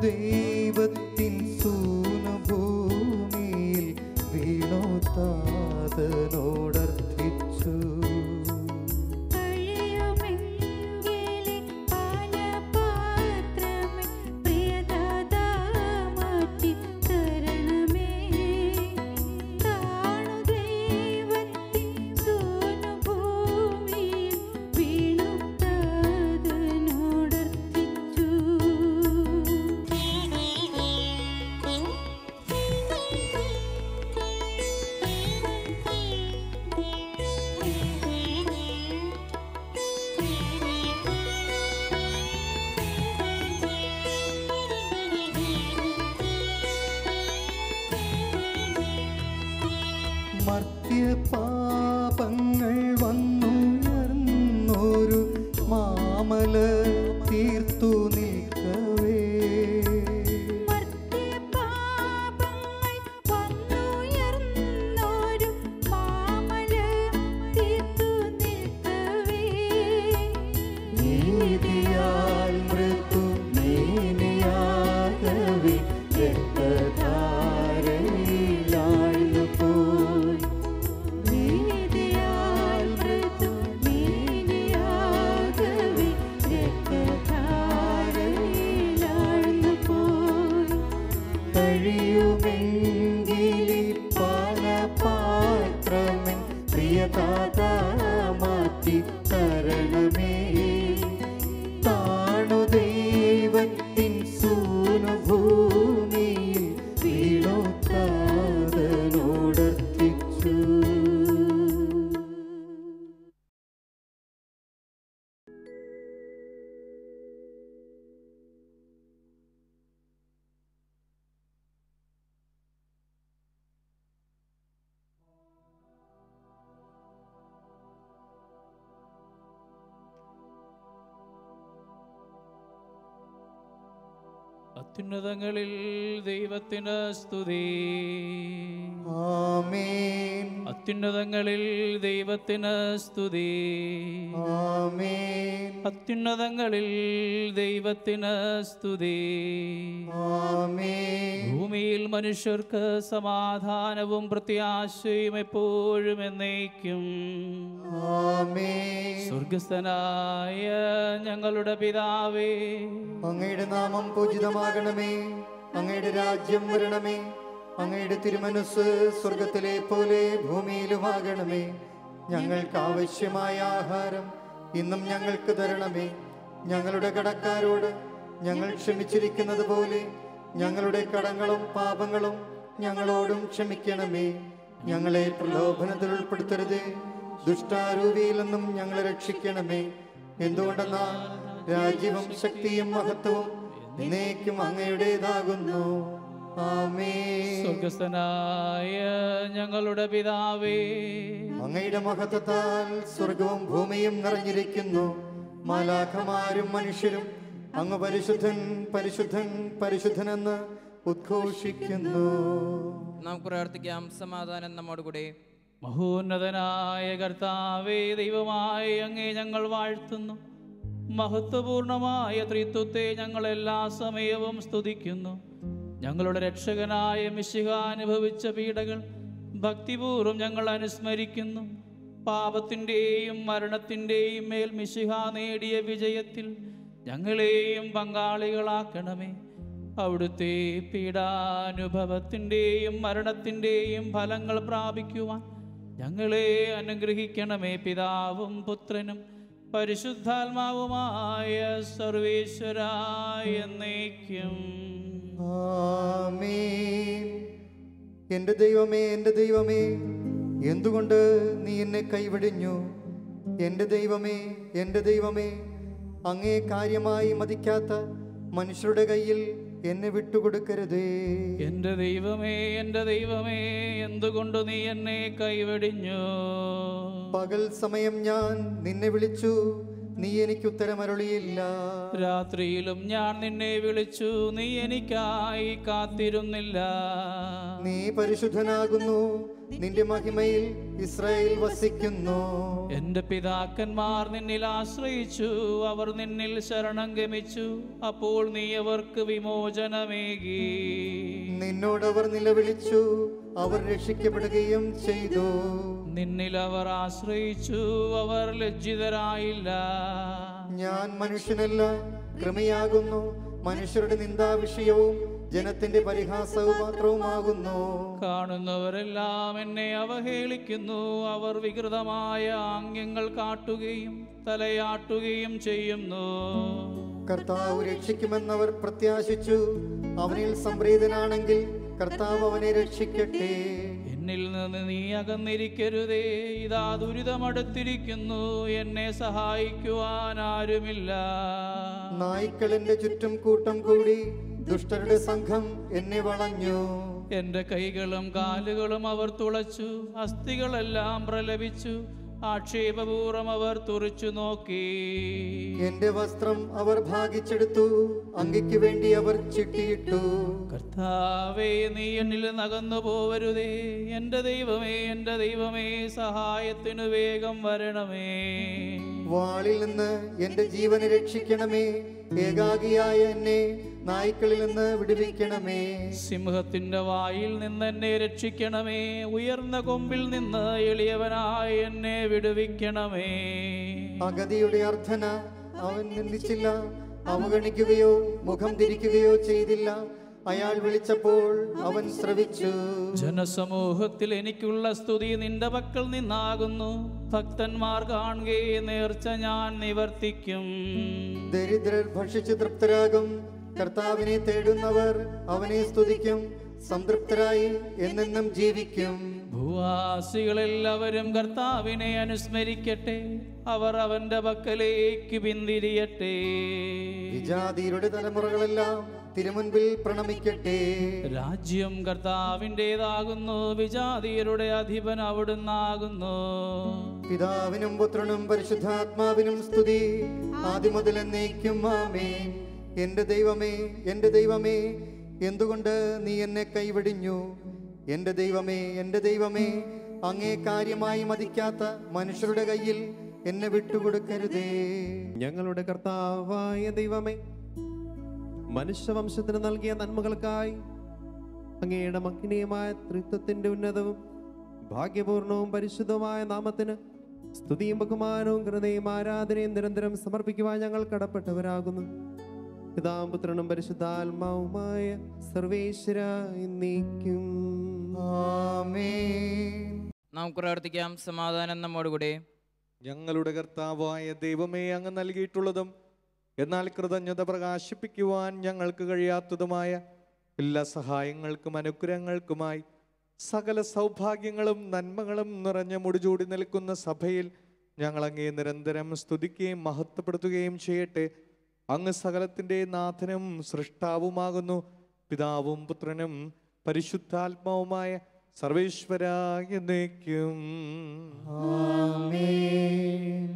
ദൈവത്തിൻ സൂനുഭൂമിയിൽ വീണു താതനോടർത്ഥിച്ചു കഴിയുമെങ്കിലേ പാനപാത്രമേ പ്രിയദാതാ മാറ്റി തരണമേ താണു ദൈവത്തിൻ സൂനുഭൂമിയിൽ വീണു താതനോടർത്ഥിച്ചു മർത്യപാപങ്ങൾ വന്നുയർന്നൊരു മാമല തീർത്തു നിൽക്കവേ മർത്യപാപങ്ങൾ വന്നുയർന്നൊരു മാമല തീർത്തു നിൽക്കവേ നീതിയാൽ മൃദു നീനിയാകവേ രക്തധാരയിലാഴ്ന്നു പോയി നീതിയാൽ മൃദു നീതിയാകവേ രക്തധാരയിലാഴ്ന്നു പോയി കഴിയുമെങ്കിലി പാനപാത്രമേ പ്രിയതാത മാറ്റി തരണമേ താണു ദൈവത്തിൻ സൂനുഭൂമിയിൽ വീണു താതനോടർത്തിച്ചു അത്യുന്നതങ്ങളിൽ ദൈവത്തിന് സ്തുതി ആമേൻ അത്യുന്നതങ്ങളിൽ ദൈവത്തിന് സ്തുതി ആമേൻ അത്യുന്നതങ്ങളിൽ ദൈവത്തിന് സ്തുതി ആമേൻ ഭൂമിയിൽ മനുഷ്യർക്ക് സമാധാനവും പ്രത്യാശയും എപ്പോഴും എന്നേക്കും ആമേൻ സ്വർഗസ്ഥനായ ഞങ്ങളുടെ പിതാവേ അങ്ങയുടെ നാമം പൂജിതമാകണമേ അങ്ങയുടെ രാജ്യം വരണമേ അങ്ങയുടെ തിരുമനസ് സ്വർഗത്തിലെ പോലെ ഭൂമിയിലുമാകണമേ ഞങ്ങൾക്ക് ആവശ്യമായ ആഹാരം ഇന്നും ഞങ്ങൾക്ക് തരണമേ ഞങ്ങളുടെ കടക്കാരോട് ഞങ്ങൾ ക്ഷമിച്ചിരിക്കുന്നത് പോലെ ഞങ്ങളുടെ കടങ്ങളും പാപങ്ങളും ഞങ്ങളോടും ക്ഷമിക്കണമേ ഞങ്ങളെ പ്രലോഭനത്തിൽ ഉൾപ്പെടുത്തരുതേ ദുഷ്ടാരൂപിയിൽ നിന്നും ഞങ്ങളെ രക്ഷിക്കണമേ എന്തുകൊണ്ടെന്നാൽ രാജ്യവും ശക്തിയും മഹത്വവും എന്നേക്കും അങ്ങയുടേതാകുന്നു ആമേ സ്വർഗസ്ഥനായ ഞങ്ങളുടെ പിതാവേ അങ്ങയുടെ മഹത്വത്താൽ സ്വർഗവും ഭൂമിയും നിറഞ്ഞിരിക്കുന്നു മാലാഖമാരും മനുഷ്യരും അങ്ങ് പരിശുദ്ധൻ പരിശുദ്ധൻ പരിശുദ്ധനെന്ന് ഉദ്ഘോഷിക്കുന്നു നമുക്ക് പ്രാർത്ഥിക്കാം സമാധാനം നമ്മോടുകൂടെ മഹോന്നതനായ കർത്താവേ ദൈവമായ അങ്ങേ ഞങ്ങൾ വാഴ്ത്തുന്നു മഹത്വപൂർണമായ ത്രിത്വത്തെ ഞങ്ങൾ എല്ലാ സമയവും സ്തുതിക്കുന്നു ഞങ്ങളുടെ രക്ഷകനായ മിശിഹ അനുഭവിച്ച പീഡകൾ ഭക്തിപൂർവ്വം ഞങ്ങൾ അനുസ്മരിക്കുന്നു പാപത്തിൻ്റെയും മരണത്തിൻ്റെയും മേൽ മിശിഹ നേടിയ വിജയത്തിൽ ഞങ്ങളെയും പങ്കാളികളാക്കണമേ അവിടുത്തെ പീഡാനുഭവത്തിൻ്റെയും മരണത്തിൻ്റെയും ഫലങ്ങൾ പ്രാപിക്കുവാൻ ഞങ്ങളെ അനുഗ്രഹിക്കണമേ പിതാവും പുത്രനും പരിശുദ്ധാത്മാവുമായ സർവേശ്വരായ എന്നേക്കും ആമേൻ എന്റെ ദൈവമേ എന്റെ ദൈവമേ എന്തുകൊണ്ട് നീ എന്നെ കൈവിടിഞ്ഞു എന്റെ ദൈവമേ എന്റെ ദൈവമേ അങ്ങേ കാര്യമായി മതിക്കാത്ത മനുഷ്യരുടെ കയ്യിൽ എന്നെ വിട്ടുകൊടുക്കരുതേ എൻ്റെ ദൈവമേ എൻ്റെ ദൈവമേ എന്തുകൊണ്ട് നീ എന്നെ കൈവെടിഞ്ഞു പകൽ സമയം ഞാൻ നിന്നെ വിളിച്ചു നീ എനിക്ക് ഉത്തരമരുളിയില്ല രാത്രിയിലും ഞാൻ നിന്നെ വിളിച്ചു നീ എനിക്കായി കാത്തിരുന്നില്ല നീ പരിശുദ്ധനാകുന്നു നിന്റെ മഹിമയിൽ ഇസ്രായേൽ വസിക്കുന്നു എന്റെ പിതാക്കന്മാർ നിന്നിൽ ആശ്രയിച്ചു അവർ നിന്നിൽ ശരണം ഗമിച്ചു അപ്പോൾ നീ അവർക്ക് വിമോചനമേകി നിന്നോടവർ നിലവിളിച്ചു അവർ രക്ഷിക്കപ്പെടുകയും ചെയ്തു നിന്നിൽ അവർ ആശ്രയിച്ചു അവർ ലജ്ജിതരായില്ല ഞാൻ മനുഷ്യനല്ല കൃമിയാകുന്നു മനുഷ്യരുടെ നിന്ദാവിഷയവും ജനത്തിന്റെ പരിഹാസവും മാത്രവുമാകുന്നു കാണുന്നവരെല്ലാം എന്നെ അവഹേളിക്കുന്നു അവർ വികൃതമായ ആംഗ്യങ്ങൾ കാട്ടുകയും തലയാട്ടുകയും ചെയ്യുന്നു കർത്താവ് രക്ഷിക്കുമെന്നവർ പ്രത്യാശിച്ചു അവനിൽ സംപ്രീതനാണെങ്കിൽ കർത്താവ് അവനെ രക്ഷിക്കട്ടെ എന്നിൽ നിന്ന് നീ അകന്നിരിക്കരുതേ ഇതാ ദുരിതമടുത്തിരിക്കുന്നു എന്നെ സഹായിക്കുവാൻ ആരുമില്ല നായ്ക്കളിന്റെ ചുറ്റും കൂട്ടം കൂടി ദുഷ്ടരുടെ സംഘം എന്നെ വളഞ്ഞു എന്റെ കൈകളും കാലുകളും അവർ തുളച്ചു അസ്ഥികളെല്ലാം പ്രലപിച്ചു ആക്ഷേപപൂർവം അവർ തുറിച്ചു നോക്കി എന്റെ വസ്ത്രം അവർ ഭാഗിച്ചെടുത്തു അങ്കിക്ക് വേണ്ടി അവർ ചിട്ടിയിട്ടു കർത്താവേ നീ എന്നിൽ നകന്നു പോവരുതേ എൻ്റെ ദൈവമേ എൻ്റെ ദൈവമേ സഹായത്തിനു വേഗം വരണമേ വാളിൽ നിന്ന് എന്റെ ജീവനെ രക്ഷിക്കണമേ ഏകാഗിയായ എന്നെ നായ്ക്കളിൽ നിന്ന് വിടുവിക്കണമേ സിംഹത്തിന്റെ വായിൽ നിന്ന് എന്നെ രക്ഷിക്കണമേ ഉയർന്ന കൊമ്പിൽ നിന്ന് എളിയവനായി എന്നെ വിടുവിക്കണമേ അഗതിയുടെ അർത്ഥന അവൻ നിന്ദിച്ചില്ല അവഗണിക്കുകയോ മുഖം തിരിക്കുകയോ ചെയ്തില്ല അയാൾ വിളിച്ചപ്പോൾ അവൻ ശ്രവിച്ചു ജനസമൂഹത്തിൽ എനിക്കുള്ള സ്തുതി നിന്റെ പക്കൽ നിന്നാകുന്നു ഭക്തന്മാർ കാണുകേ നേർച്ച ഞാൻ നിവർത്തിക്കും ദരിദ്രർ ഭക്ഷിച്ചു തൃപ്തരാകും കർത്താവിനെ തേടുന്നവർ അവനെ സ്തുതിക്കും സംതൃപ്തരായി എന്നെന്നും ജീവിക്കും ഭൂവാസികളെല്ലാവരും കർത്താവിനെ അനുസ്മരിക്കട്ടെ അവർ അവന്റെ പക്കലേക്ക് പിന്തിരിയട്ടെ വിജാതിയുടെ തലമുറകളെല്ലാം തിരുമുൻപിൽ പ്രണമിക്കട്ടെ രാജ്യം കർത്താവിൻ്റെതാകുന്നു വിജാതിയരുടെ അധിപൻ അവിടുന്നാകുന്നു പിതാവിനും പുത്രനും പരിശുദ്ധാത്മാവിനും സ്തുതി ആദ്യം മുതൽ എന്നേക്കും ആമേൻ എന്റെ ദൈവമേ എന്റെ ദൈവമേ എന്തുകൊണ്ട് നീ എന്നെ കൈവെടിഞ്ഞു എന്റെ ദൈവമേ എന്റെ ദൈവമേ അങ്ങേ കാര്യമായി മതിക്കാത്ത മനുഷ്യരുടെ കയ്യിൽ എന്നെ വിട്ടുകൊടുക്കരുതേ ഞങ്ങളുടെ കർത്താവായ ദൈവമേ മനുഷ്യവംശത്തിന് നൽകിയ നന്മകൾക്കായി അങ്ങയുടെ മഗ്നീയമായ ത്രിത്വത്തിന്റെ ഉന്നതവും ഭാഗ്യപൂർണവും പരിശുദ്ധവുമായ നാമത്തിന് സ്തുതിയും ബഹുമാനവും കൃതയും ആരാധനയും നിരന്തരം സമർപ്പിക്കുവാൻ ഞങ്ങൾ കടപ്പെട്ടവരാകുന്നു പിതാവും പുത്രനും പരിശുദ്ധാത്മാവുമായ സർവേശ്വര എന്നേക്കും ആമേൻ നമുക്ക് പ്രാർത്ഥിക്കാം സമാധാനം നമ്മോടുകൂടെ ഞങ്ങളുടെ കർത്താവായ ദൈവമേ അങ്ങ് നൽകിയിട്ടുള്ളതും എന്നാൽ കൃതജ്ഞത പ്രകാശിപ്പിക്കുവാൻ ഞങ്ങൾക്ക് കഴിയാത്തതുമായ എല്ലാ സഹായങ്ങൾക്കും അനുഗ്രഹങ്ങൾക്കുമായി സകല സൗഭാഗ്യങ്ങളും നന്മകളും നിറഞ്ഞ മുടിചൂടി നിൽക്കുന്ന സഭയിൽ ഞങ്ങൾ അങ്ങേ നിരന്തരം സ്തുതിക്കുകയും മഹത്വപ്പെടുത്തുകയും ചെയ്യട്ടെ അങ്ങ് സകലത്തിൻ്റെ നാഥനും സൃഷ്ടാവുമാകുന്നു പിതാവും പുത്രനും പരിശുദ്ധാത്മാവുമായ സർവേശ്വര എന്നേക്കും ആമേൻ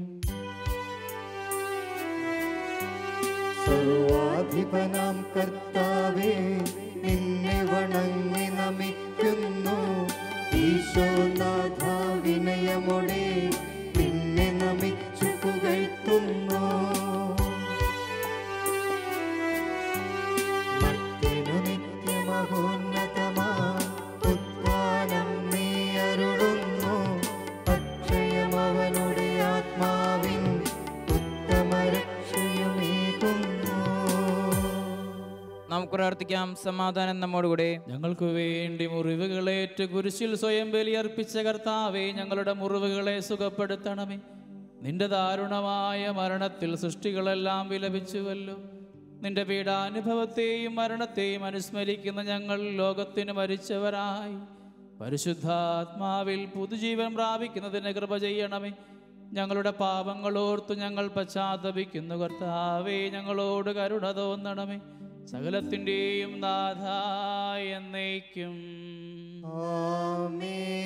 സർവാധിപനാം കർത്താവേ നിന്നെ വണങ്ങി നമിക്കുന്നു ഈശോനാഥ വിനയമോടെ നിന്നെ നമിച്ചു പുകഴ്ത്തുന്നു മർത്യനു നിത്യമഹോന്നതമാ ഉത്ഥാനം നീ അരുളുന്നു അക്ഷയം അവനുടെ ആത്മാവിൻ ഉത്തമ രക്ഷയുമേകുന്നു നമുക്ക് പ്രാർത്ഥിക്കാം സമാധാനം നമ്മോടുകൂടെ ഞങ്ങൾക്ക് വേണ്ടി മുറിവുകളേറ്റ് കുരിശിൽ സ്വയം ബലിയർപ്പിച്ച കർത്താവെ ഞങ്ങളുടെ മുറിവുകളെ സുഖപ്പെടുത്തണമേ നിന്റെ ദാരുണമായ മരണത്തിൽ സൃഷ്ടികളെല്ലാം വിലപിച്ചുവല്ലോ നിന്റെ പീഡാനുഭവത്തെയും മരണത്തെയും അനുസ്മരിക്കുന്ന ഞങ്ങൾ ലോകത്തിന് മരിച്ചവരായി പരിശുദ്ധാത്മാവിൽ പുതുജീവൻ പ്രാപിക്കുന്നതിന് കൃപ ചെയ്യണമേ ഞങ്ങളുടെ പാപങ്ങളോർത്തു ഞങ്ങൾ പശ്ചാത്തപിക്കുന്നു കർത്താവേ ഞങ്ങളോട് കരുണ തോന്നണമേ സകലത്തിൻ്റെയും നാഥ എന്നേക്കും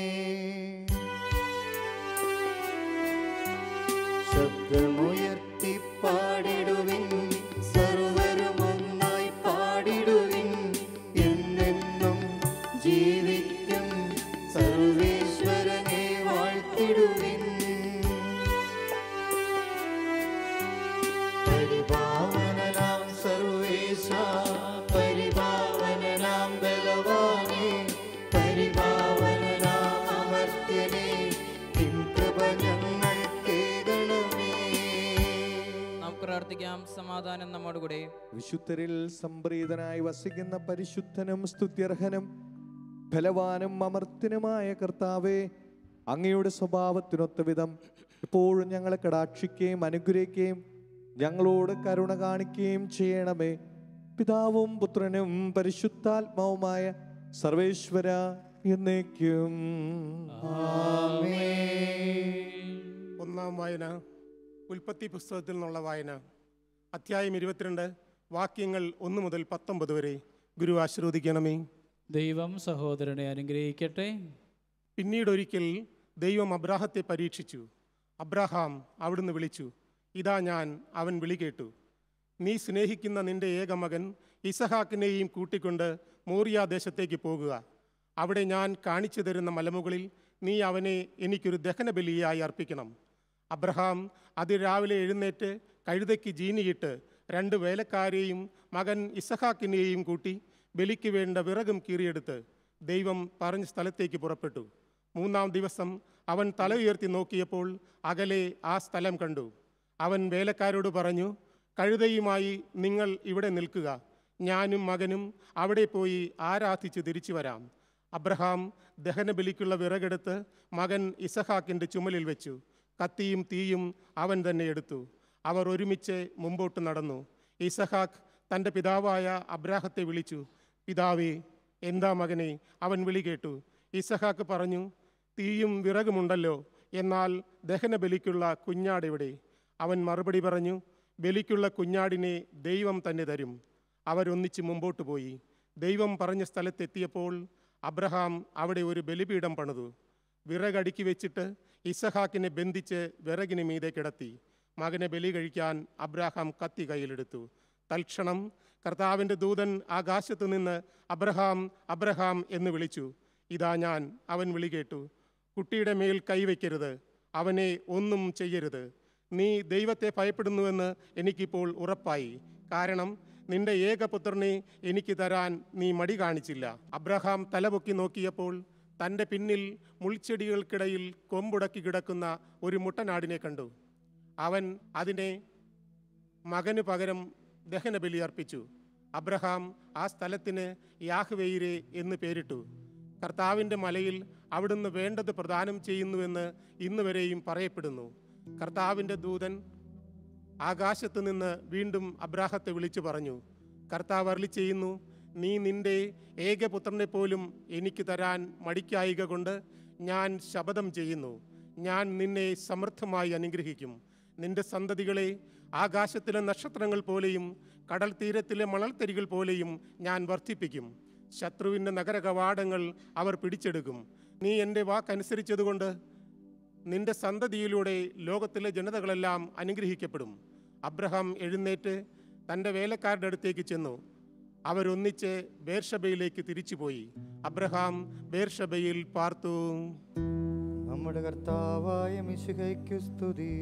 ആമേൻ ശബ്ദമുയർത്തി പാടിടുവിൻ സർവരും ഒന്നായി പാടിടുവിൻ എന്നെന്നും ജീവിക്കും സർവേശ്വരനെ വാഴ്ത്തിടുവിൻ പരിപാവനനാം സർവേശ പരിപാവനനാം ബലവാനേ പരിപാവനനാം അമർത്യനേ നിൻ കൃപ ഞങ്ങൾ കേൾക്കണമേ നമുക്ക് പ്രാർത്ഥിക്കാം സമാധാനം നമ്മോടുകൂടെ വിശുദ്ധരിൽ സംപ്രീതനായി വസിക്കുന്ന പരിശുദ്ധനും സ്തുത്യർഹനും ബലവാനും അമർത്തിനുമായ കർത്താവെ അങ്ങയുടെ സ്വഭാവത്തിനൊത്ത വിധം ഇപ്പോഴും ഞങ്ങളെ കടാക്ഷിക്കുകയും അനുഗ്രഹിക്കുകയും ഞങ്ങളോട് കരുണ കാണിക്കുകയും ചെയ്യണമേ പിതാവും പുത്രനും പരിശുദ്ധാത്മാവുമായ സർവേശ്വര എന്നേക്കും ഒന്നാം വായന ഉൽപ്പത്തി പുസ്തകത്തിൽ നിന്നുള്ള വായന അധ്യായം ഇരുപത്തിരണ്ട് വാക്യങ്ങൾ ഒന്ന് മുതൽ പത്തൊമ്പത് വരെ ഗുരു ആശീർവദിക്കണമേ ദൈവം സഹോദരനെ അനുഗ്രഹിക്കട്ടെ പിന്നീടൊരിക്കൽ ദൈവം അബ്രാഹത്തെ പരീക്ഷിച്ചു അബ്രാഹാം അവിടുന്ന് വിളിച്ചു ഇതാ ഞാൻ അവൻ വിളി കേട്ടു നീ സ്നേഹിക്കുന്ന നിന്റെ ഏകമകൻ ഇസഹാക്കിനെയും കൂട്ടിക്കൊണ്ട് മോറിയ ദേശത്തേക്ക് പോകുക അവിടെ ഞാൻ കാണിച്ചു തരുന്ന മലമുകളിൽ നീ അവനെ എനിക്കൊരു ദഹനബലിയായി അർപ്പിക്കണം അബ്രഹാം അതിരാവിലെ എഴുന്നേറ്റ് കഴുതയ്ക്ക് ജീനിയിട്ട് രണ്ട് വേലക്കാരെയും മകൻ ഇസഹാക്കിനെയും കൂട്ടി ബലിക്ക് വേണ്ട വിറകും കീറിയെടുത്ത് ദൈവം പറഞ്ഞ സ്ഥലത്തേക്ക് പുറപ്പെട്ടു മൂന്നാം ദിവസം അവൻ തല ഉയർത്തി നോക്കിയപ്പോൾ അകലെ ആ സ്ഥലം കണ്ടു അവൻ വേലക്കാരോട് പറഞ്ഞു കഴുതയുമായി നിങ്ങൾ ഇവിടെ നിൽക്കുക ഞാനും മകനും അവിടെ പോയി ആരാധിച്ച് തിരിച്ചു വരാം അബ്രഹാം ദഹനബലിക്കുള്ള വിറകെടുത്ത് മകൻ ഇസഹാക്കിൻ്റെ ചുമലിൽ വെച്ചു കത്തിയും തീയും അവൻ തന്നെ എടുത്തു അവർ ഒരുമിച്ച് മുമ്പോട്ട് നടന്നു ഇസഹാക്ക് തൻ്റെ പിതാവായ അബ്രാഹത്തെ വിളിച്ചു പിതാവേ എന്താ മകനെ അവൻ വിളി കേട്ടു ഇസഹാക്ക് പറഞ്ഞു തീയും വിറകുമുണ്ടല്ലോ എന്നാൽ ദഹനബലിക്കുള്ള കുഞ്ഞാടെവിടെ അവൻ മറുപടി പറഞ്ഞു ബലിക്കുള്ള കുഞ്ഞാടിനെ ദൈവം തന്നെ തരും അവരൊന്നിച്ച് മുമ്പോട്ട് പോയി ദൈവം പറഞ്ഞ സ്ഥലത്തെത്തിയപ്പോൾ അബ്രഹാം അവിടെ ഒരു ബലിപീഠം പണിതു വിറകടുക്കി വെച്ചിട്ട് ഇസഹാക്കിനെ ബന്ധിച്ച് വിറകിന് മീതെ കിടത്തി മകനെ ബലി കഴിക്കാൻ അബ്രഹാം കത്തി കയ്യിലെടുത്തു തൽക്ഷണം കർത്താവിൻ്റെ ദൂതൻ ആകാശത്തു നിന്ന് അബ്രഹാം അബ്രഹാം എന്ന് വിളിച്ചു ഇതാ ഞാൻ അവൻ വിളി കേട്ടു കുട്ടിയുടെ മേൽ കൈവയ്ക്കരുത് അവനെ ഒന്നും ചെയ്യരുത് നീ ദൈവത്തെ ഭയപ്പെടുന്നുവെന്ന് എനിക്കിപ്പോൾ ഉറപ്പായി കാരണം നിന്റെ ഏകപുത്രനെ എനിക്ക് തരാൻ നീ മടി കാണിച്ചില്ല അബ്രഹാം തലപൊക്കി നോക്കിയപ്പോൾ തൻ്റെ പിന്നിൽ മുൾച്ചെടികൾക്കിടയിൽ കൊമ്പുടക്കി കിടക്കുന്ന ഒരു മുട്ടനാടിനെ കണ്ടു അവൻ അതിനെ മകന് പകരം ദഹനബലി അർപ്പിച്ചു അബ്രഹാം ആ സ്ഥലത്തിന് യാഹ്വെയിരെ എന്ന് പേരിട്ടു കർത്താവിൻ്റെ മലയിൽ അവിടുന്ന് വേണ്ടത് പ്രദാനം ചെയ്യുന്നുവെന്ന് ഇന്ന് വരെയും പറയപ്പെടുന്നു കർത്താവിൻ്റെ ദൂതൻ ആകാശത്ത് നിന്ന് വീണ്ടും അബ്രാഹത്തെ വിളിച്ചു പറഞ്ഞു കർത്താവ് അരളി ചെയ്യുന്നു നീ നിന്റെ ഏകപുത്രനെ പോലും എനിക്ക് തരാൻ മടിക്കായിക കൊണ്ട് ഞാൻ ശപഥം ചെയ്യുന്നു ഞാൻ നിന്നെ സമൃദ്ധമായി അനുഗ്രഹിക്കും നിന്റെ സന്തതികളെ ആകാശത്തിലെ നക്ഷത്രങ്ങൾ പോലെയും കടൽ തീരത്തിലെ മണൽത്തരികൾ പോലെയും ഞാൻ വർദ്ധിപ്പിക്കും ശത്രുവിൻ്റെ നഗര കവാടങ്ങൾ അവർ പിടിച്ചെടുക്കും നീ എൻ്റെ വാക്കനുസരിച്ചതുകൊണ്ട് നിന്റെ സന്തതിയിലൂടെ ലോകത്തിലെ ജനതകളെല്ലാം അനുഗ്രഹിക്കപ്പെടും അബ്രഹാം എഴുന്നേറ്റ് തൻ്റെ വേലക്കാരുടെ അടുത്തേക്ക് ചെന്നു അവരൊന്നിച്ച് ബേർഷബയിലേക്ക് തിരിച്ചുപോയി അബ്രഹാം ബേർഷബയിൽ പാർത്തു നമ്മുടെ കർത്താവായ മിശുഹയ്ക്കു സ്തുതി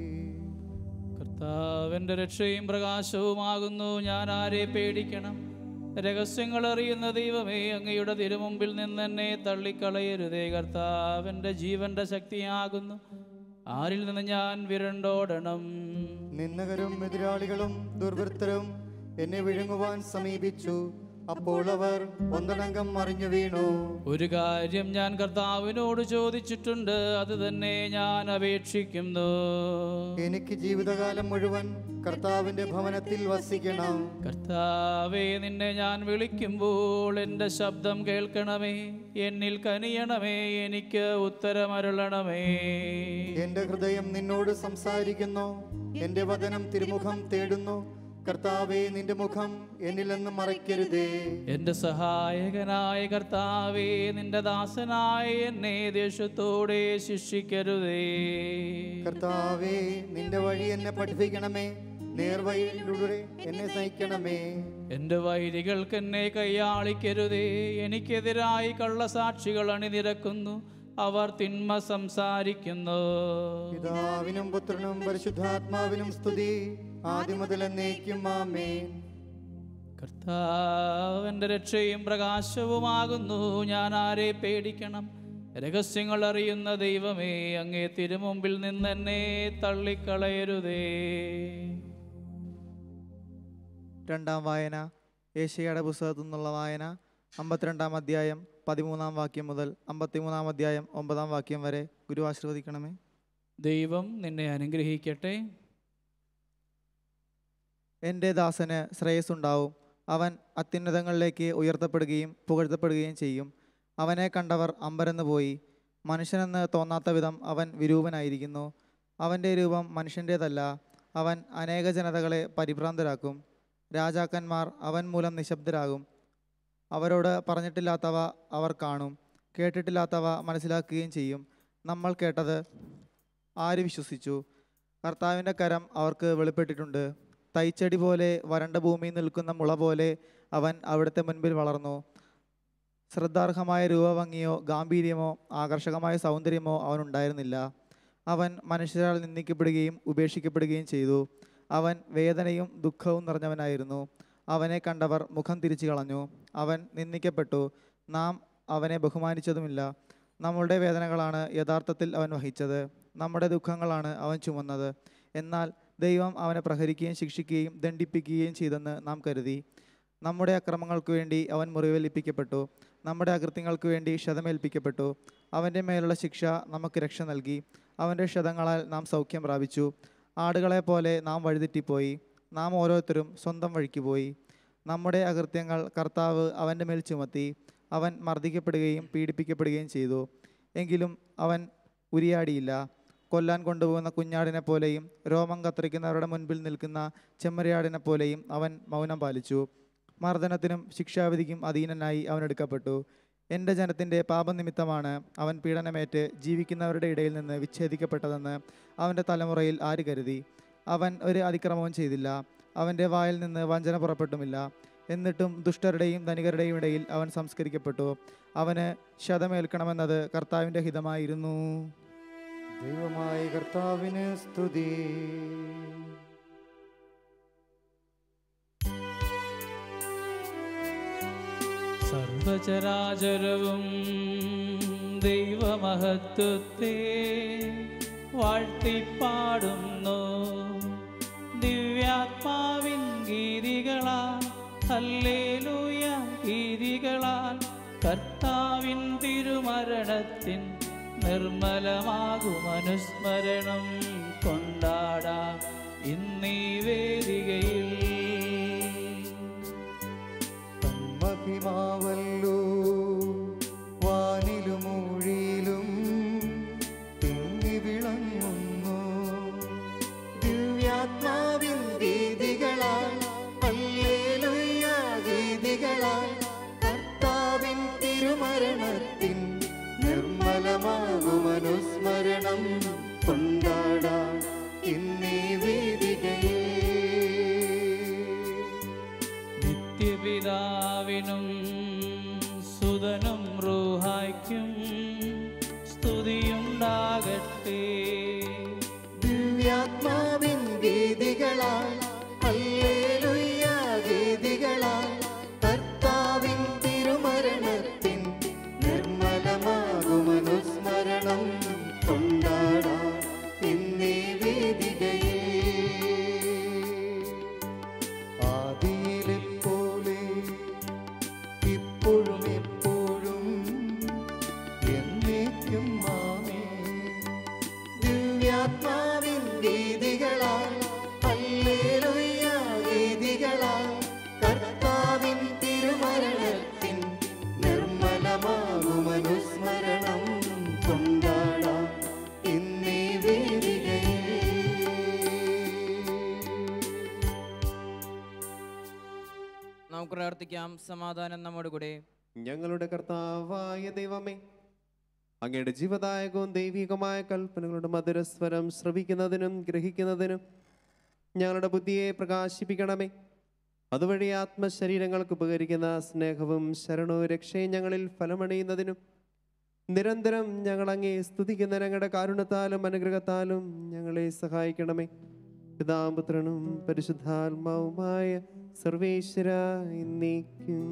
കർത്താവിൻ്റെ രക്ഷയും പ്രകാശവുമാകുന്നു ഞാൻ ആരെ പേടിക്കണം രഹസ്യങ്ങൾ അറിയുന്ന ദൈവമേ അങ്ങയുടെ തിരുമുമ്പിൽ നിന്ന് എന്നെ തള്ളിക്കളയരുതേ കർത്താവിൻ്റെ ജീവന്റെ ശക്തിയാകുന്നു ആരിൽ നിന്ന് ഞാൻ വിരണ്ടോടണം നിന്ദകരും എതിരാളികളും ദുർവൃത്തരും എന്നെ വിഴുങ്ങുവാൻ സമീപിച്ചു അപ്പോൾ അവർ ഒന്നടങ്കം മറിഞ്ഞു വീണു ഒരു കാര്യം ഞാൻ കർത്താവിനോട് ചോദിച്ചിട്ടുണ്ട് അത് തന്നെ ഞാൻ അപേക്ഷിക്കുന്നു എനിക്ക് ജീവിതകാലം മുഴുവൻ കർത്താവിന്റെ ഭവനത്തിൽ വസിക്കണം കർത്താവേ നിന്നെ ഞാൻ വിളിക്കുമ്പോൾ എൻ്റെ ശബ്ദം കേൾക്കണമേ എന്നിൽ കനിയണമേ എനിക്ക് ഉത്തരമരുളണമേ എന്റെ ഹൃദയം നിന്നോട് സംസാരിക്കുന്നു എന്റെ വചനം തിരുമുഖം തേടുന്നു കർത്താവേ നിന്റെ മുഖം എന്നിൽ നിന്ന് മറയ്ക്കരുതേ എൻ്റെ സഹായകനായ കർത്താവേ നിന്റെ ദാസനായ എന്നെ ദേഷ്യത്തോടെ ശിക്ഷിക്കരുതേ കർത്താവേ നിന്റെ വഴി എന്നെ പഠിപ്പിക്കണമേ നേർവഴിയിലൂടെ എന്നെ നയിക്കണമേ എൻ്റെ വൈരികൾക്ക് എന്നെ കൈയാളിക്കരുതേ എനിക്കെതിരായി കള്ളസാക്ഷികൾ അണിനിരക്കുന്നു അവർ തിന്മ സംസാരിക്കുന്നു പിതാവിനും പുത്രനും പരിശുദ്ധാത്മാവിനും സ്തുതി ആദ്യം മുതൽ എന്നേക്കും ആമേൻ കർത്താവിൻ്റെ രക്ഷയും പ്രകാശവുമാകുന്നു ഞാൻ ആരെ പേടിക്കണം രഹസ്യങ്ങൾ അറിയുന്ന ദൈവമേ അങ്ങേ തിരുമുമ്പിൽ നിന്നെന്നെ തള്ളിക്കളയരുതേ രണ്ടാം വായന ഏഷ്യയുടെ പുസ്തകത്തു നിന്നുള്ള വായന അമ്പത്തിരണ്ടാം അധ്യായം പതിമൂന്നാം വാക്യം മുതൽ അമ്പത്തിമൂന്നാം അധ്യായം ഒമ്പതാം വാക്യം വരെ ഗുരു ആശീർവദിക്കണമേ ദൈവം നിന്നെ അനുഗ്രഹിക്കട്ടെ എൻ്റെ ദാസന് ശ്രേയസ്സുണ്ടാവും അവൻ അത്യുന്നതങ്ങളിലേക്ക് ഉയർത്തപ്പെടുകയും പുകഴ്ത്തപ്പെടുകയും ചെയ്യും അവനെ കണ്ടവർ അമ്പരന്ന് പോയി മനുഷ്യനെന്ന് തോന്നാത്ത വിധം അവൻ വിരൂപനായിരിക്കുന്നു അവൻ്റെ രൂപം മനുഷ്യൻ്റേതല്ല അവൻ അനേക ജനതകളെ പരിഭ്രാന്തരാക്കും രാജാക്കന്മാർ അവൻ മൂലം നിശബ്ദരാകും അവരോട് പറഞ്ഞിട്ടില്ലാത്തവ അവർ കാണും കേട്ടിട്ടില്ലാത്തവ മനസ്സിലാക്കുകയും ചെയ്യും നമ്മൾ കേട്ടത് ആര് വിശ്വസിച്ചു കർത്താവിൻ്റെ കരം അവർക്ക് വെളിപ്പെട്ടിട്ടുണ്ട് തൈച്ചെടി പോലെ വരണ്ട ഭൂമിയിൽ നിൽക്കുന്ന മുള പോലെ അവൻ അവിടുത്തെ മുൻപിൽ വളർന്നു ശ്രദ്ധാർഹമായ രൂപഭംഗിയോ ഗാംഭീര്യമോ ആകർഷകമായ സൗന്ദര്യമോ അവനുണ്ടായിരുന്നില്ല അവൻ മനുഷ്യരാൽ നിന്ദിക്കപ്പെടുകയും ഉപേക്ഷിക്കപ്പെടുകയും ചെയ്തു അവൻ വേദനയും ദുഃഖവും നിറഞ്ഞവനായിരുന്നു അവനെ കണ്ടവർ മുഖം തിരിച്ചു കളഞ്ഞു അവൻ നിന്ദിക്കപ്പെട്ടു നാം അവനെ ബഹുമാനിച്ചതുമില്ല നമ്മളുടെ വേദനകളാണ് യഥാർത്ഥത്തിൽ അവൻ വഹിച്ചത് നമ്മുടെ ദുഃഖങ്ങളാണ് അവൻ ചുമന്നത് എന്നാൽ ദൈവം അവനെ പ്രഹരിക്കുകയും ശിക്ഷിക്കുകയും ദണ്ഡിപ്പിക്കുകയും ചെയ്തെന്ന് നാം കരുതി നമ്മുടെ അക്രമങ്ങൾക്ക് വേണ്ടി അവൻ മുറിവേൽപ്പിക്കപ്പെട്ടു നമ്മുടെ അകൃത്യങ്ങൾക്ക് വേണ്ടി ക്ഷതമേൽപ്പിക്കപ്പെട്ടു അവൻ്റെ മേലുള്ള ശിക്ഷ നമുക്ക് രക്ഷ നൽകി അവൻ്റെ ക്ഷതങ്ങളാൽ നാം സൗഖ്യം പ്രാപിച്ചു ആടുകളെ പോലെ നാം വഴിതെറ്റിപ്പോയി നാം ഓരോരുത്തരും സ്വന്തം വഴിക്ക് പോയി നമ്മുടെ അകൃത്യങ്ങൾ കർത്താവ് അവൻ്റെ മേൽ ചുമത്തി അവൻ മർദ്ദിക്കപ്പെടുകയും പീഡിപ്പിക്കപ്പെടുകയും ചെയ്തു എങ്കിലും അവൻ ഉരിയാടിയില്ല കൊല്ലാൻ കൊണ്ടുപോകുന്ന കുഞ്ഞാടിനെ പോലെയും രോമം കത്തിരിക്കുന്നവരുടെ മുൻപിൽ നിൽക്കുന്ന ചെമ്മരിയാടിനെ പോലെയും അവൻ മൗനം പാലിച്ചു മർദ്ദനത്തിനും ശിക്ഷാവിധിക്കും അധീനനായി അവൻ എടുക്കപ്പെട്ടു എൻ്റെ ജനത്തിൻ്റെ പാപനിമിത്തമാണ് അവൻ പീഡനമേറ്റ് ജീവിക്കുന്നവരുടെ ഇടയിൽ നിന്ന് വിച്ഛേദിക്കപ്പെട്ടതെന്ന് അവൻ്റെ തലമുറയിൽ ആര് കരുതി അവൻ ഒരു അതിക്രമവും ചെയ്തില്ല അവൻ്റെ വായിൽ നിന്ന് വഞ്ചന പുറപ്പെട്ടുമില്ല എന്നിട്ടും ദുഷ്ടരുടെയും ധനികരുടെയും ഇടയിൽ അവൻ സംസ്കരിക്കപ്പെട്ടു അവന് ശതമേൽക്കണമെന്നത് കർത്താവിൻ്റെ ഹിതമായിരുന്നു ദൈവമായ കർത്താവിന് സ്തുതി സർവചരാചരവും ദൈവമഹത്വത്തെ വാഴ്ത്തിപ്പാടുന്നു ദിവ്യാത്മാവിൻ ഗീതികളാൽ ഹല്ലേലൂയ ഗീതികളാൽ കർത്താവിൻ തിരുമരണത്തിൻ നിർമ്മലമാകും അനുസ്മരണം കൊണ്ടാടാം ഇന്നീ വേദികയിൽ മഹിമാവല്ലോ വാനിലും ഊഴിയിലും തിങ്ങി വിളങ്ങുന്നു ദിവ്യാത്മാവിൻ ഗീതികളാൽ ഹല്ലേലൂയ ഗീതികളാൽ കർത്താവിൻ തിരുമരണത്തിൻ നിർമ്മലമാകും അനുസ്മരണം കൊണ്ടാടാം ഇന്നീ വേദികയിൽ നിത്യപിതാവിനും സുതനും റൂഹായ്ക്കും സ്തുതിയുണ്ടാകട്ടെ ദിവ്യാത്മാവിൻ ഗീതികളാൽ ഹല്ലേലൂയ ഗീതികളാൽ കർത്താവിൻ തിരുമരണത്തിൻ നിർമ്മലമാകും അനുസ്മരണം കൊണ്ടാടാം ഇന്നീ വേദികയിൽ ആദിയിലെ പോലെ ഇപ്പോഴും എപ്പോഴും എന്നേക്കും മാമേ ദിവ്യാത്മാവിൻ ഗീതികളാൽ ഹല്ലേലൂയ ഗീതികളാൽ കർത്താവിൻ തിരുമരണത്തിൻ നിർമ്മലമാകും അനുസ്മരണം കൊണ്ടാടാം ഇന്നീ വേദികയിൽ നമുക്ക് പ്രാർത്ഥിക്കാം സമാധാനം നമ്മുടെ കൂടെ ഞങ്ങളുടെ കർത്താവായ ദൈവമേ അങ്ങയുടെ ജീവദായകവും ദൈവികമായ കൽപ്പനകളുടെ മധുരസ്വരം ശ്രവിക്കുന്നതിനും ഗ്രഹിക്കുന്നതിനും ഞങ്ങളുടെ ബുദ്ധിയെ പ്രകാശിപ്പിക്കണമേ അതുവഴി ആത്മശരീരങ്ങൾക്ക് ഉപകരിക്കുന്ന സ്നേഹവും ശരണവും രക്ഷയും ഞങ്ങളിൽ ഫലമണിയുന്നതിനും നിരന്തരം ഞങ്ങൾ അങ്ങേ സ്തുതിക്കുന്ന ഞങ്ങളുടെ കാരുണ്യത്താലും അനുഗ്രഹത്താലും ഞങ്ങളെ സഹായിക്കണമേ പിതാപുത്രനും പരിശുദ്ധാത്മാവുമായ സർവേശ്വര എന്നേക്കും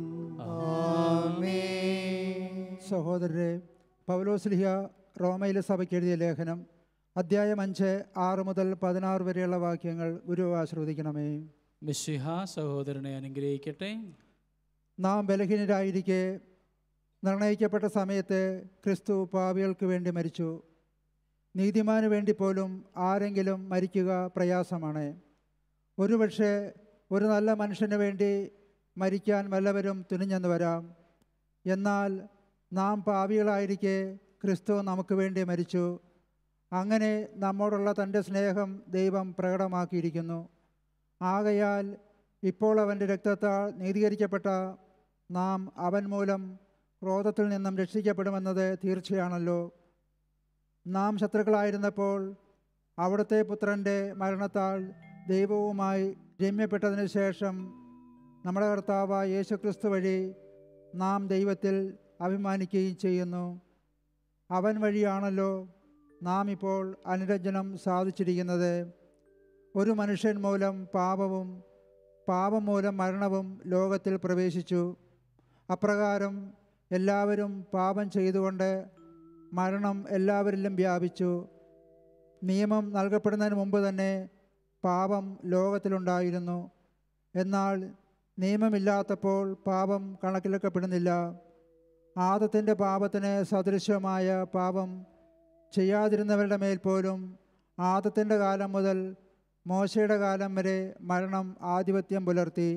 സഹോദരരെ പൗലോസ്ലിഹ റോമയിലെ സഭയ്ക്ക് എഴുതിയ ലേഖനം അദ്ധ്യായം അഞ്ച് ആറ് മുതൽ പതിനാറ് വരെയുള്ള വാക്യങ്ങൾ ഗുരു ആശ്രവദിക്കണമേ മിശിഹ സഹോദരനെ അനുഗ്രഹിക്കട്ടെ നാം ബലഹീനരായിരിക്കെ നിർണയിക്കപ്പെട്ട സമയത്ത് ക്രിസ്തു പാപികൾക്ക് വേണ്ടി മരിച്ചു നീതിമാന് വേണ്ടി പോലും ആരെങ്കിലും മരിക്കുക പ്രയാസമാണ് ഒരുപക്ഷെ ഒരു നല്ല മനുഷ്യന് വേണ്ടി മരിക്കാൻ വല്ലവരും തുനിഞ്ഞെന്ന് വരാം എന്നാൽ നാം പാപികളായിരിക്കെ ക്രിസ്തു നമുക്ക് വേണ്ടി മരിച്ചു അങ്ങനെ നമ്മോടുള്ള തൻ്റെ സ്നേഹം ദൈവം പ്രകടമാക്കിയിരിക്കുന്നു ആകയാൽ ഇപ്പോൾ അവൻ്റെ രക്തത്താൽ നീതീകരിക്കപ്പെട്ട നാം അവൻ മൂലം ക്രോധത്തിൽ നിന്നും രക്ഷിക്കപ്പെടുമെന്നത് തീർച്ചയാണല്ലോ നാം ശത്രുക്കളായിരുന്നപ്പോൾ അവിടുത്തെ പുത്രൻ്റെ മരണത്താൽ ദൈവവുമായി രമ്യപ്പെട്ടതിന് ശേഷം നമ്മുടെ കർത്താവായ യേശുക്രിസ്തു വഴി നാം ദൈവത്തിൽ അഭിമാനിക്കുകയും ചെയ്യുന്നു അവൻ വഴിയാണല്ലോ നാം ഇപ്പോൾ അനുരഞ്ജനം സാധിച്ചിരിക്കുന്നത് ഒരു മനുഷ്യൻ മൂലം പാപവും പാപം മൂലം മരണവും ലോകത്തിൽ പ്രവേശിച്ചു അപ്രകാരം എല്ലാവരും പാപം ചെയ്തുകൊണ്ട് മരണം എല്ലാവരിലും വ്യാപിച്ചു നിയമം നൽകപ്പെടുന്നതിന് മുമ്പ് തന്നെ പാപം ലോകത്തിലുണ്ടായിരുന്നു എന്നാൽ നിയമമില്ലാത്തപ്പോൾ പാപം കണക്കിലെടുക്കപ്പെടുന്നില്ല ആദത്തിൻ്റെ പാപത്തിന് സദൃശ്യമായ പാപം ചെയ്യാതിരുന്നവരുടെ മേൽ പോലും ആദത്തിൻ്റെ കാലം മുതൽ മോശയുടെ കാലം വരെ മരണം ആധിപത്യം പുലർത്തി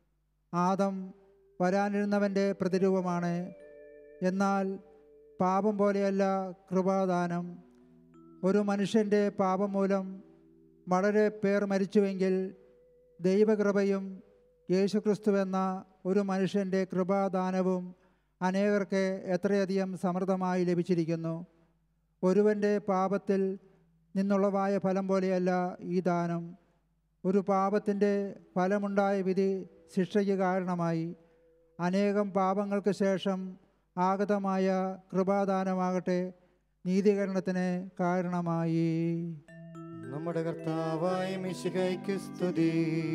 ആദം വരാനിരുന്നവൻ്റെ പ്രതിരൂപമാണ് എന്നാൽ പാപം പോലെയല്ല കൃപാദാനം ഒരു മനുഷ്യൻ്റെ പാപം മൂലം വളരെ പേർ മരിച്ചുവെങ്കിൽ ദൈവകൃപയും യേശുക്രിസ്തു എന്ന ഒരു മനുഷ്യൻ്റെ കൃപാദാനവും അനേകർക്ക് എത്രയധികം സമൃദ്ധമായി ലഭിച്ചിരിക്കുന്നു ഒരുവൻ്റെ പാപത്തിൽ നിന്നുള്ളവായ ഫലം പോലെയല്ല ഈ ദാനം ഒരു പാപത്തിൻ്റെ ഫലമുണ്ടായ വിധി ശിക്ഷയ്ക്ക് കാരണമായി അനേകം പാപങ്ങൾക്ക് ശേഷം ആഗതമായ കൃപാദാനമാകട്ടെ നീതീകരണത്തിന് കാരണമായി നമ്മുടെ കർത്താവായ മിശികയ്ക്ക് സ്തുതി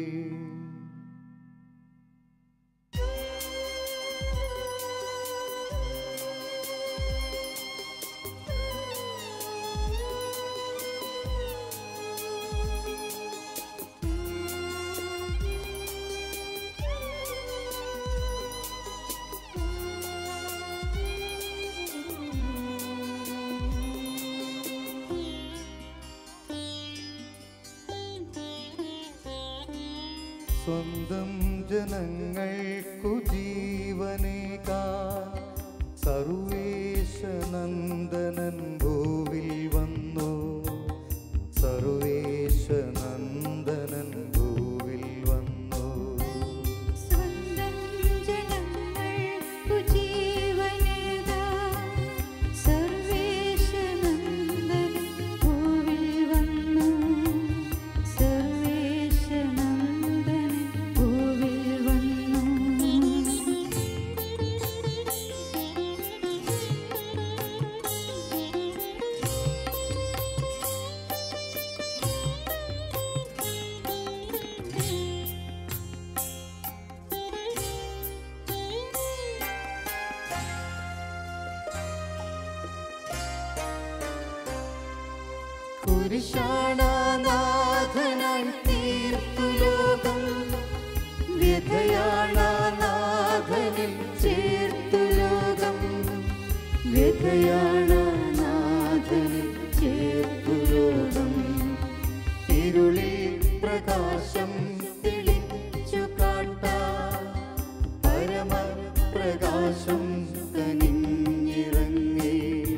സ്വന്തം ജനങ്ങൾക്കു ജീവനേകാ സർവേശനന്ദനൻ ഭൂവിൽ വന്നു സർവേശനന്ദനൻ ഭൂവിൽ വന്നു സ്വന്തം ജനങ്ങൾക്കു ജീവനേകാൻ സർവേശനന്ദൻ ഭൂവിൽ വന്നു. സർവേശനന്ദൻ ഭൂവിൽ വന്നു. കുരിശാണനാഥനായി തീർത്തു ലോകം വ്യഥയാണനാഥനിൽ ചേർത്തു ലോകം വ്യഥയാണനാഥനിൽ ചേർത്തു ലോകം ഇരുളിൽ പ്രകാശം തെളിച്ചു കാട്ടാ പരമപ്രകാശം കനിഞ്ഞിറങ്ങി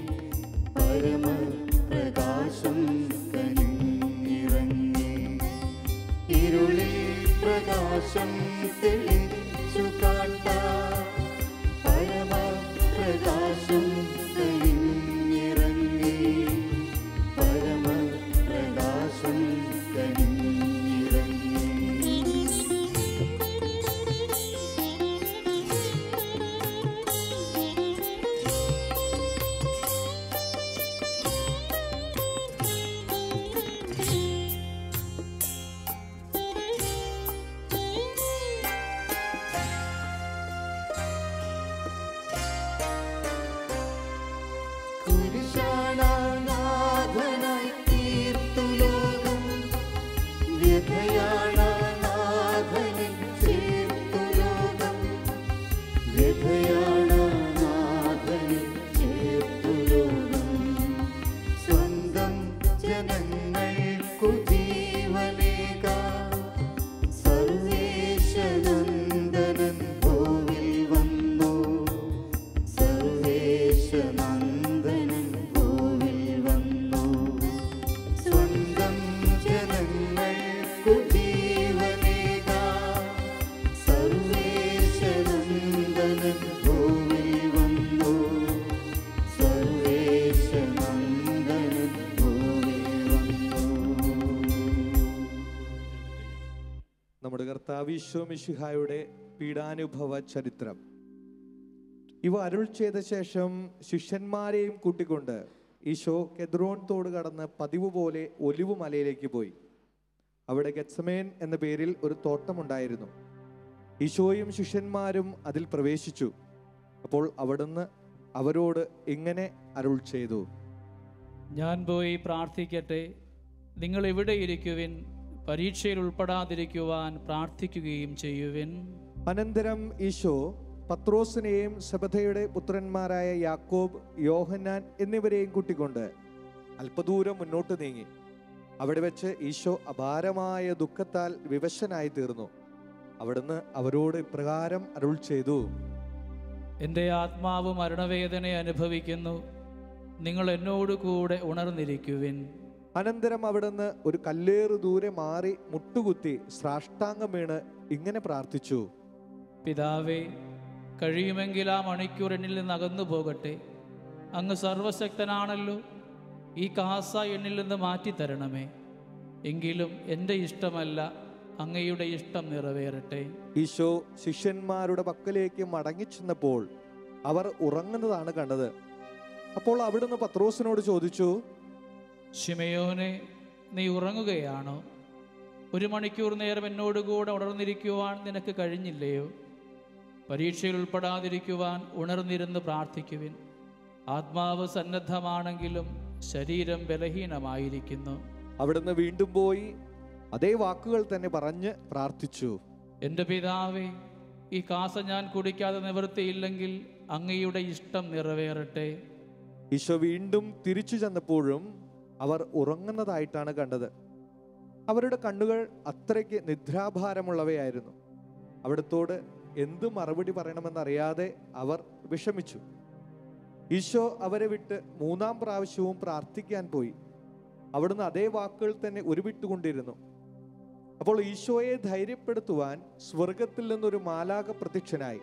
പരമപ്രകാശം കനിഞ്ഞിറങ്ങി ഇരുളിൽ പ്രകാശം തെളിച്ചു കാട്ടാ പരമപ്രകാശം കനിഞ്ഞിറങ്ങി പരമപ്രകാശം കനിഞ്ഞിറങ്ങി ഈശോ മിശിഹായുടെ പീഡാനുഭവ ചരിത്രം ഇവ അരുൾ ചെയ്ത ശേഷം ശിഷ്യന്മാരെയും കൂട്ടിക്കൊണ്ട് ഈശോ കെദ്രോൻ തോട് കടന്ന് പതിവ് പോലെ ഒലിവ് മലയിലേക്ക് പോയി അവിടെ ഗത്സമേൻ എന്ന പേരിൽ ഒരു തോട്ടമുണ്ടായിരുന്നു ഈശോയും ശിഷ്യന്മാരും അതിൽ പ്രവേശിച്ചു അപ്പോൾ അവിടുന്ന് അവരോട് ഇങ്ങനെ അരുൾ ചെയ്തു ഞാൻ പോയി പ്രാർത്ഥിക്കട്ടെ നിങ്ങൾ ഇവിടെ ഇരിക്കുവിൻ പരീക്ഷയിൽ ഉൾപ്പെടാതിരിക്കുവാൻ പ്രാർത്ഥിക്കുകയും ചെയ്യുവിൻ അനന്തരം ഈശോ പത്രോസിനെയും സബഥയുടെ പുത്രന്മാരായ യാക്കോബ് യോഹന്നാൻ എന്നിവരെയും കൂട്ടിക്കൊണ്ട് അല്പദൂരം മുന്നോട്ട് നീങ്ങി അവിടെ വെച്ച് ഈശോ അപാരമായ ദുഃഖത്താൽ വിവശനായി തീർന്നു അവിടുന്ന് അവരോട് ഇപ്രകാരം അരുൾ ചെയ്തു എൻ്റെ ആത്മാവ് മരണവേദന അനുഭവിക്കുന്നു നിങ്ങൾ എന്നോട് കൂടെ ഉണർന്നിരിക്കുവിൻ അനന്തരം അവിടുന്ന് ഒരു കല്ലേറ് ദൂരെ മാറി മുട്ടുകുത്തി സാഷ്ടാംഗം വീണ് ഇങ്ങനെ പ്രാർത്ഥിച്ചു പിതാവേ കഴിയുമെങ്കിൽ ആ മണിക്കൂർ എന്നിൽ നിന്ന് അകന്നു പോകട്ടെ അങ്ങ് സർവശക്തനാണല്ലോ ഈ കാസ എന്നിൽ നിന്ന് മാറ്റിത്തരണമേ എങ്കിലും എൻ്റെ ഇഷ്ടമല്ല അങ്ങയുടെ ഇഷ്ടം നിറവേറട്ടെ ഈശോ ശിഷ്യന്മാരുടെ പക്കലേക്ക് മടങ്ങിച്ചെന്നപ്പോൾ അവർ ഉറങ്ങുന്നതാണ് കണ്ടത് അപ്പോൾ അവിടുന്ന് പത്രോസിനോട് ചോദിച്ചു ഷിമയോനെ നീ ഉറങ്ങുകയാണോ ഒരു മണിക്കൂർ നേരം എന്നോടുകൂടെ ഉണർന്നിരിക്കുവാൻ നിനക്ക് കഴിഞ്ഞില്ലയോ പരീക്ഷയിൽ ഉൾപ്പെടാതിരിക്കുവാൻ ഉണർന്നിരുന്ന് പ്രാർത്ഥിക്കുവിൻ ആത്മാവ് സന്നദ്ധമാണെങ്കിലും ശരീരം ബലഹീനമായിരിക്കുന്നു അവിടുന്ന് വീണ്ടും പോയി അതേ വാക്കുകൾ തന്നെ പറഞ്ഞ് പ്രാർത്ഥിച്ചു എൻ്റെ പിതാവേ ഈ കാസ ഞാൻ കുടിക്കാതെ നിവൃത്തിയില്ലെങ്കിൽ അങ്ങയുടെ ഇഷ്ടം നിറവേറട്ടെ ഈശോ വീണ്ടും തിരിച്ചു ചെന്നപ്പോഴും അവർ ഉറങ്ങുന്നതായിട്ടാണ് കണ്ടത് അവരുടെ കണ്ണുകൾ അത്രയ്ക്ക് നിദ്രാഭാരമുള്ളവയായിരുന്നു അവിടത്തോട് എന്ത് മറുപടി പറയണമെന്നറിയാതെ അവർ വിഷമിച്ചു ഈശോ അവരെ വിട്ട് മൂന്നാം പ്രാവശ്യവും പ്രാർത്ഥിക്കാൻ പോയി അവിടുന്ന് അതേ വാക്കുകൾ തന്നെ ഉരുവിട്ടുകൊണ്ടിരുന്നു അപ്പോൾ ഈശോയെ ധൈര്യപ്പെടുത്തുവാൻ സ്വർഗത്തിൽ നിന്നൊരു മാലാക പ്രത്യക്ഷനായി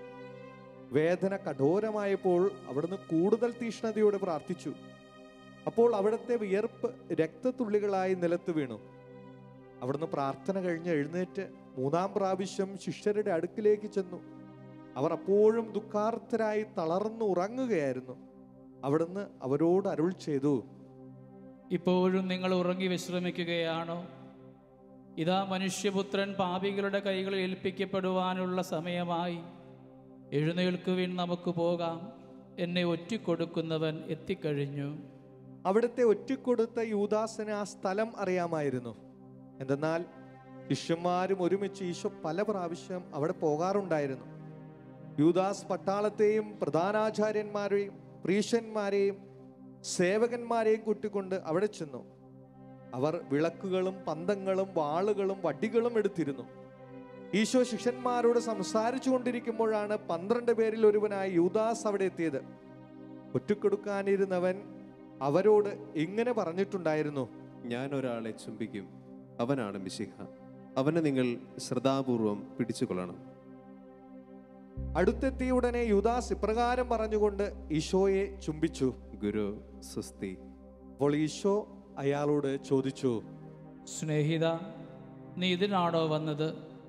വേദന കഠോരമായപ്പോൾ അവിടുന്ന് കൂടുതൽ തീഷ്ണതയോടെ പ്രാർത്ഥിച്ചു അപ്പോൾ അവിടുത്തെ വിയർപ്പ് രക്തത്തുള്ളികളായി നിലത്ത് വീണു അവിടുന്ന് പ്രാർത്ഥന കഴിഞ്ഞ് എഴുന്നേറ്റ് മൂന്നാം പ്രാവശ്യം ശിഷ്യരുടെ അടുക്കിലേക്ക് ചെന്നു അവർ അപ്പോഴും ദുഃഖാർത്ഥരായി തളർന്നു ഉറങ്ങുകയായിരുന്നു അവിടുന്ന് അവരോട് അരുൾ ചെയ്തു ഇപ്പോഴും നിങ്ങൾ ഉറങ്ങി വിശ്രമിക്കുകയാണോ ഇതാ മനുഷ്യപുത്രൻ പാപികളുടെ കൈകളിൽ ഏൽപ്പിക്കപ്പെടുവാനുള്ള സമയമായി എഴുന്നേൽക്കുവിൻ നമുക്ക് പോകാം എന്നെ ഒറ്റിക്കൊടുക്കുന്നവൻ എത്തിക്കഴിഞ്ഞു അവിടുത്തെ ഒറ്റിക്കൊടുത്ത യൂദാസിന് ആ സ്ഥലം അറിയാമായിരുന്നു എന്തെന്നാൽ ശിഷ്യന്മാരും ഒരുമിച്ച് ഈശോ പല പ്രാവശ്യം അവിടെ പോകാറുണ്ടായിരുന്നു യൂദാസ് പട്ടാളത്തെയും പ്രധാനാചാര്യന്മാരെയും പ്രീശന്മാരെയും സേവകന്മാരെയും കൂട്ടിക്കൊണ്ട് അവിടെ ചെന്നു അവർ വിളക്കുകളും പന്തങ്ങളും വാളുകളും വടികളും എടുത്തിരുന്നു ഈശോ ശിഷ്യന്മാരോട് സംസാരിച്ചു കൊണ്ടിരിക്കുമ്പോഴാണ് പന്ത്രണ്ട് പേരിൽ ഒരുവനായ യൂദാസ് അവിടെ എത്തിയത് ഒറ്റക്കൊടുക്കാനിരുന്നവൻ അവരോട് ഇങ്ങനെ പറഞ്ഞിട്ടുണ്ടായിരുന്നു ഞാൻ ഒരാളെ ചുംബിക്കും അവനാണ് മിശിഹ അവനെ നിങ്ങൾ ശ്രദ്ധാപൂർവം പിടിച്ചുകൊള്ളണം അടുത്തെത്തിയ ഉടനെ യുദാസ് ഇപ്രകാരം പറഞ്ഞുകൊണ്ട് ഈശോയെ ചുംബിച്ചു ഗുരു സ്വസ്തി അപ്പോൾ ഈശോ അയാളോട് ചോദിച്ചു സ്നേഹിത നീ ഇതിനാണോ വന്നത്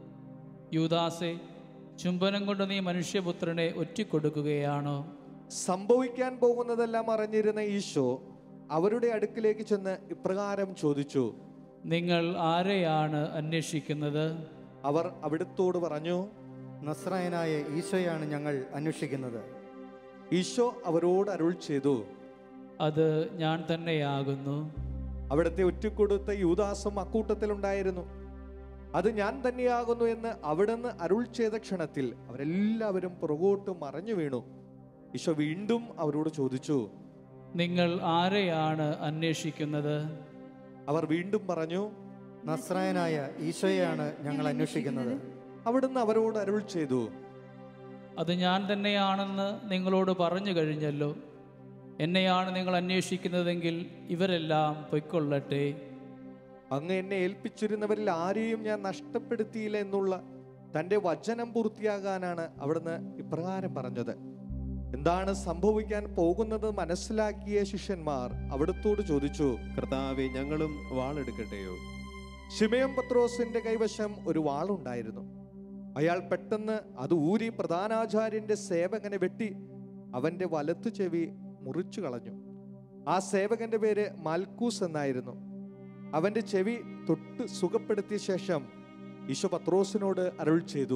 യൂദാസെ ചുംബനം കൊണ്ട് നീ മനുഷ്യപുത്രനെ ഒറ്റിക്കൊടുക്കുകയാണോ സംഭവിക്കാൻ പോകുന്നതെല്ലാം അറിഞ്ഞിരുന്ന ഈശോ അവരുടെ അടുക്കിലേക്ക് ചെന്ന് ഇപ്രകാരം ചോദിച്ചു നിങ്ങൾ ആരെയാണ് അന്വേഷിക്കുന്നത് അവർ അവിടുത്തോട് പറഞ്ഞു നസ്രായനായ ഈശോയാണ് ഞങ്ങൾ അന്വേഷിക്കുന്നത് ഈശോ അവരോട് അരുൾ ചെയ്തു അത് ഞാൻ തന്നെയാകുന്നു അവിടുത്തെ ഒറ്റിക്കൊടുത്ത യൂദാസും അക്കൂട്ടത്തിലുണ്ടായിരുന്നു അത് ഞാൻ തന്നെയാകുന്നു എന്ന് അവിടുന്ന് അരുൾ ചെയ്ത ക്ഷണത്തിൽ അവരെല്ലാവരും പുറകോട്ട് മറഞ്ഞു വീണു ഈശോ വീണ്ടും അവരോട് ചോദിച്ചു നിങ്ങൾ ആരെയാണ് അന്വേഷിക്കുന്നത് അവർ വീണ്ടും പറഞ്ഞു നസ്രായനായ ഈശോയാണ് ഞങ്ങൾ അന്വേഷിക്കുന്നത് അവിടുന്ന് അവരോട് അരുൾ ചെയ്തു അത് ഞാൻ തന്നെയാണെന്ന് നിങ്ങളോട് പറഞ്ഞു കഴിഞ്ഞല്ലോ എന്നെയാണ് നിങ്ങൾ അന്വേഷിക്കുന്നതെങ്കിൽ ഇവരെല്ലാം പൊയ്ക്കൊള്ളട്ടെ അങ്ങ് എന്നെ ഏൽപ്പിച്ചിരുന്നവരിൽ ആരെയും ഞാൻ നഷ്ടപ്പെടുത്തിയില്ല എന്നുള്ള തൻ്റെ വചനം പൂർത്തിയാകാനാണ് അവിടുന്ന് ഇപ്രകാരം പറഞ്ഞത് എന്താണ് സംഭവിക്കാൻ പോകുന്നത് മനസ്സിലാക്കിയ ശിഷ്യന്മാർ അവിടുത്തോട് ചോദിച്ചു കർത്താവെ ഞങ്ങളും വാളെടുക്കട്ടെയോ ശിമയം പത്രോസിന്റെ കൈവശം ഒരു വാളുണ്ടായിരുന്നു അയാൾ പെട്ടെന്ന് അത് ഊരി പ്രധാനാചാര്യന്റെ സേവകനെ വെട്ടി അവന്റെ വലത്തു ചെവി മുറിച്ചു കളഞ്ഞു ആ സേവകന്റെ പേര് മാൽക്കൂസ് എന്നായിരുന്നു അവന്റെ ചെവി തൊട്ട് സുഖപ്പെടുത്തിയ ശേഷം ഈശോ പത്രോസിനോട് അരുൾ ചെയ്തു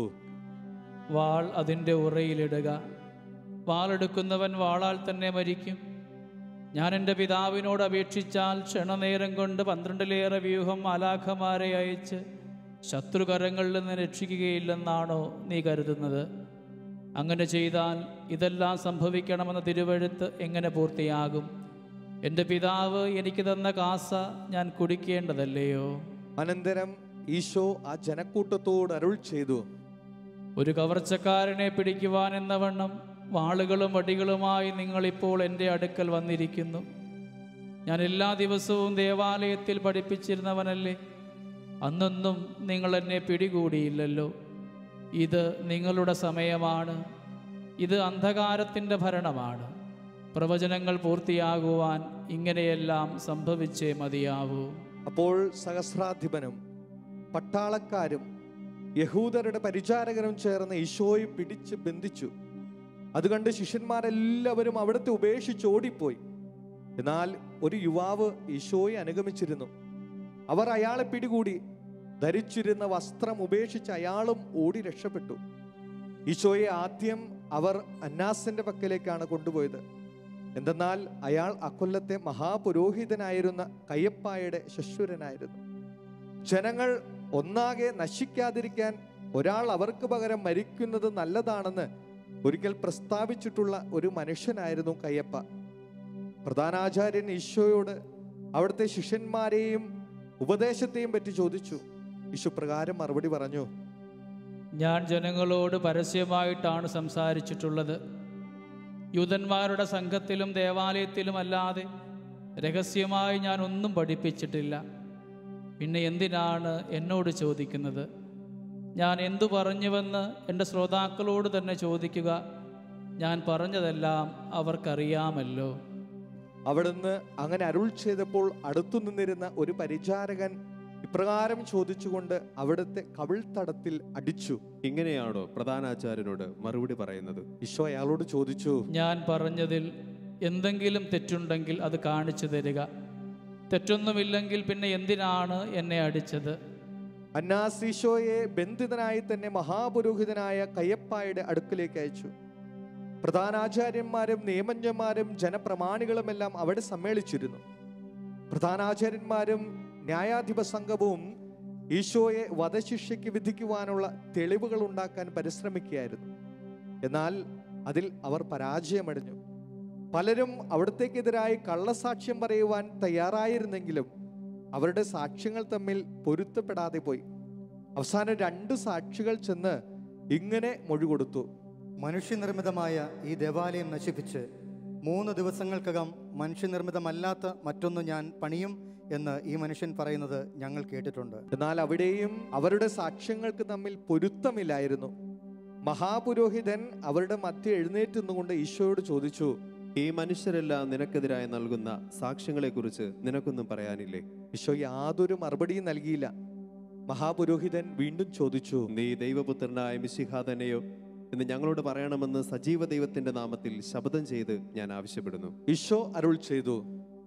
വാൾ അതിൻ്റെ ഉറയിലിടുക വാളെടുക്കുന്നവൻ വാളാൽ തന്നെ മരിക്കും ഞാൻ എൻ്റെ പിതാവിനോട് അപേക്ഷിച്ചാൽ ക്ഷണനേരം കൊണ്ട് പന്ത്രണ്ടിലേറെ വ്യൂഹം അലാഖമാരെ അയച്ച് ശത്രുകരങ്ങളിൽ നിന്ന് രക്ഷിക്കുകയില്ലെന്നാണോ നീ കരുതുന്നത് അങ്ങനെ ചെയ്താൽ ഇതെല്ലാം സംഭവിക്കണമെന്ന തിരുവഴുത്ത് എങ്ങനെ പൂർത്തിയാകും എൻ്റെ പിതാവ് എനിക്ക് തന്ന കാസ ഞാൻ കുടിക്കേണ്ടതല്ലയോ അനന്തരം ഈശോ ആ ജനക്കൂട്ടത്തോട് അരുൾ ചെയ്തു ഒരു കവർച്ചക്കാരനെ പിടിക്കുവാൻ എന്ന വണ്ണം വാളുകളും വടികളുമായി നിങ്ങളിപ്പോൾ എൻ്റെ അടുക്കൽ വന്നിരിക്കുന്നു ഞാൻ എല്ലാ ദിവസവും ദേവാലയത്തിൽ പഠിപ്പിച്ചിരുന്നവനല്ലേ അന്നൊന്നും നിങ്ങൾ എന്നെ പിടികൂടിയില്ലല്ലോ ഇത് നിങ്ങളുടെ സമയമാണ് ഇത് അന്ധകാരത്തിൻ്റെ ഭരണമാണ് പ്രവചനങ്ങൾ പൂർത്തിയാകുവാൻ ഇങ്ങനെയെല്ലാം സംഭവിച്ചേ മതിയാവൂ അപ്പോൾ സഹസ്രാധിപനും പട്ടാളക്കാരും യഹൂദരുടെ പരിചാരകരും ചേർന്ന് ഈശോയെ പിടിച്ച് ബന്ധിച്ചു അത് കണ്ട് ശിഷ്യന്മാരെല്ലാവരും അവിടുത്തെ ഉപേക്ഷിച്ച് ഓടിപ്പോയി എന്നാൽ ഒരു യുവാവ് ഈശോയെ അനുഗമിച്ചിരുന്നു അവർ അയാളെ പിടികൂടി ധരിച്ചിരുന്ന വസ്ത്രം ഉപേക്ഷിച്ച് അയാളും ഓടി രക്ഷപ്പെട്ടു ഈശോയെ ആദ്യം അവർ അന്നാസിന്റെ പക്കലേക്കാണ് കൊണ്ടുപോയത് എന്തെന്നാൽ അയാൾ അക്കൊല്ലത്തെ മഹാപുരോഹിതനായിരുന്ന കയ്യപ്പായുടെ ശശ്വരനായിരുന്നു ജനങ്ങൾ ഒന്നാകെ നശിക്കാതിരിക്കാൻ ഒരാൾ അവർക്ക് പകരം മരിക്കുന്നത് നല്ലതാണെന്ന് ഒരിക്കൽ പ്രസ്താവിച്ചിട്ടുള്ള ഒരു മനുഷ്യനായിരുന്നു കയ്യപ്പ പ്രധാനാചാര്യൻ ഈശോയോട് അവിടുത്തെ ശിഷ്യന്മാരെയും ഉപദേശത്തെയും പറ്റി ചോദിച്ചു ഈശോ പ്രകാരം മറുപടി പറഞ്ഞു ഞാൻ ജനങ്ങളോട് പരസ്യമായിട്ടാണ് സംസാരിച്ചിട്ടുള്ളത് യൂതന്മാരുടെ സംഘത്തിലും ദേവാലയത്തിലും അല്ലാതെ രഹസ്യമായി ഞാൻ ഒന്നും പഠിപ്പിച്ചിട്ടില്ല പിന്നെ എന്തിനാണ് എന്നോട് ചോദിക്കുന്നത് ഞാൻ എന്തു പറഞ്ഞുവെന്ന് എൻ്റെ ശ്രോതാക്കളോട് തന്നെ ചോദിക്കുക ഞാൻ പറഞ്ഞതെല്ലാം അവർക്കറിയാമല്ലോ അവിടുന്ന് അങ്ങനെ അരുൾ ചെയ്തപ്പോൾ അടുത്തു നിന്നിരുന്ന ഒരു പരിചാരകൻ ഇപ്രകാരം ചോദിച്ചുകൊണ്ട് അവിടുത്തെ കവിൾത്തടത്തിൽ അടിച്ചു ഇങ്ങനെയാണോ പ്രധാനാചാര്യനോട് മറുപടി പറയുന്നത് ഈശോ അയാളോട് ചോദിച്ചു ഞാൻ പറഞ്ഞതിൽ എന്തെങ്കിലും തെറ്റുണ്ടെങ്കിൽ അത് കാണിച്ചു തരിക തെറ്റൊന്നുമില്ലെങ്കിൽ പിന്നെ എന്തിനാണ് എന്നെ അടിച്ചത് അന്നാസ് ഈശോയെ ബന്ധിതനായി തന്നെ മഹാപുരോഹിതനായ കയ്യപ്പായുടെ അടുക്കിലേക്ക് അയച്ചു പ്രധാനാചാര്യന്മാരും നിയമജ്ഞന്മാരും ജനപ്രമാണികളുമെല്ലാം അവിടെ സമ്മേളിച്ചിരുന്നു പ്രധാനാചാര്യന്മാരും ന്യായാധിപ സംഘവും ഈശോയെ വധശിക്ഷയ്ക്ക് വിധിക്കുവാനുള്ള തെളിവുകൾ ഉണ്ടാക്കാൻ പരിശ്രമിക്കുകയായിരുന്നു എന്നാൽ അതിൽ അവർ പരാജയമടഞ്ഞു പലരും അവിടത്തേക്കെതിരായി കള്ളസാക്ഷ്യം പറയുവാൻ തയ്യാറായിരുന്നെങ്കിലും അവരുടെ സാക്ഷ്യങ്ങൾ തമ്മിൽ പൊരുത്തപ്പെടാതെ പോയി അവസാനം രണ്ട് സാക്ഷികൾ ചെന്ന് ഇങ്ങനെ മൊഴി കൊടുത്തു മനുഷ്യനിർമ്മിതമായ ഈ ദേവാലയം നശിപ്പിച്ച് മൂന്ന് ദിവസങ്ങൾക്കകം മനുഷ്യനിർമ്മിതമല്ലാത്ത മറ്റൊന്ന് ഞാൻ പണിയും എന്ന് ഈ മനുഷ്യൻ പറയുന്നത് ഞങ്ങൾ കേട്ടിട്ടുണ്ട് എന്നാൽ അവിടെയും അവരുടെ സാക്ഷ്യങ്ങൾക്ക് തമ്മിൽ പൊരുത്തമില്ലായിരുന്നു മഹാപുരോഹിതൻ അവരുടെ മധ്യ എഴുന്നേറ്റ് നിന്നുകൊണ്ട് ഈശോയോട് ചോദിച്ചു ഈ മനുഷ്യരെല്ലാം നിനക്കെതിരായി നൽകുന്ന സാക്ഷ്യങ്ങളെക്കുറിച്ച് നിനക്കൊന്നും പറയാനില്ലേ ഈശോ യാതൊരു മറുപടിയും നൽകിയില്ല മഹാപുരോഹിതൻ വീണ്ടും ചോദിച്ചു നീ ദൈവപുത്രനായ മിശിഹ തന്നെയോ എന്ന് ഞങ്ങളോട് പറയണമെന്ന് സജീവ ദൈവത്തിന്റെ നാമത്തിൽ ശപഥം ചെയ്ത് ഞാൻ ആവശ്യപ്പെടുന്നു ഈശോ അരുൾ ചെയ്തു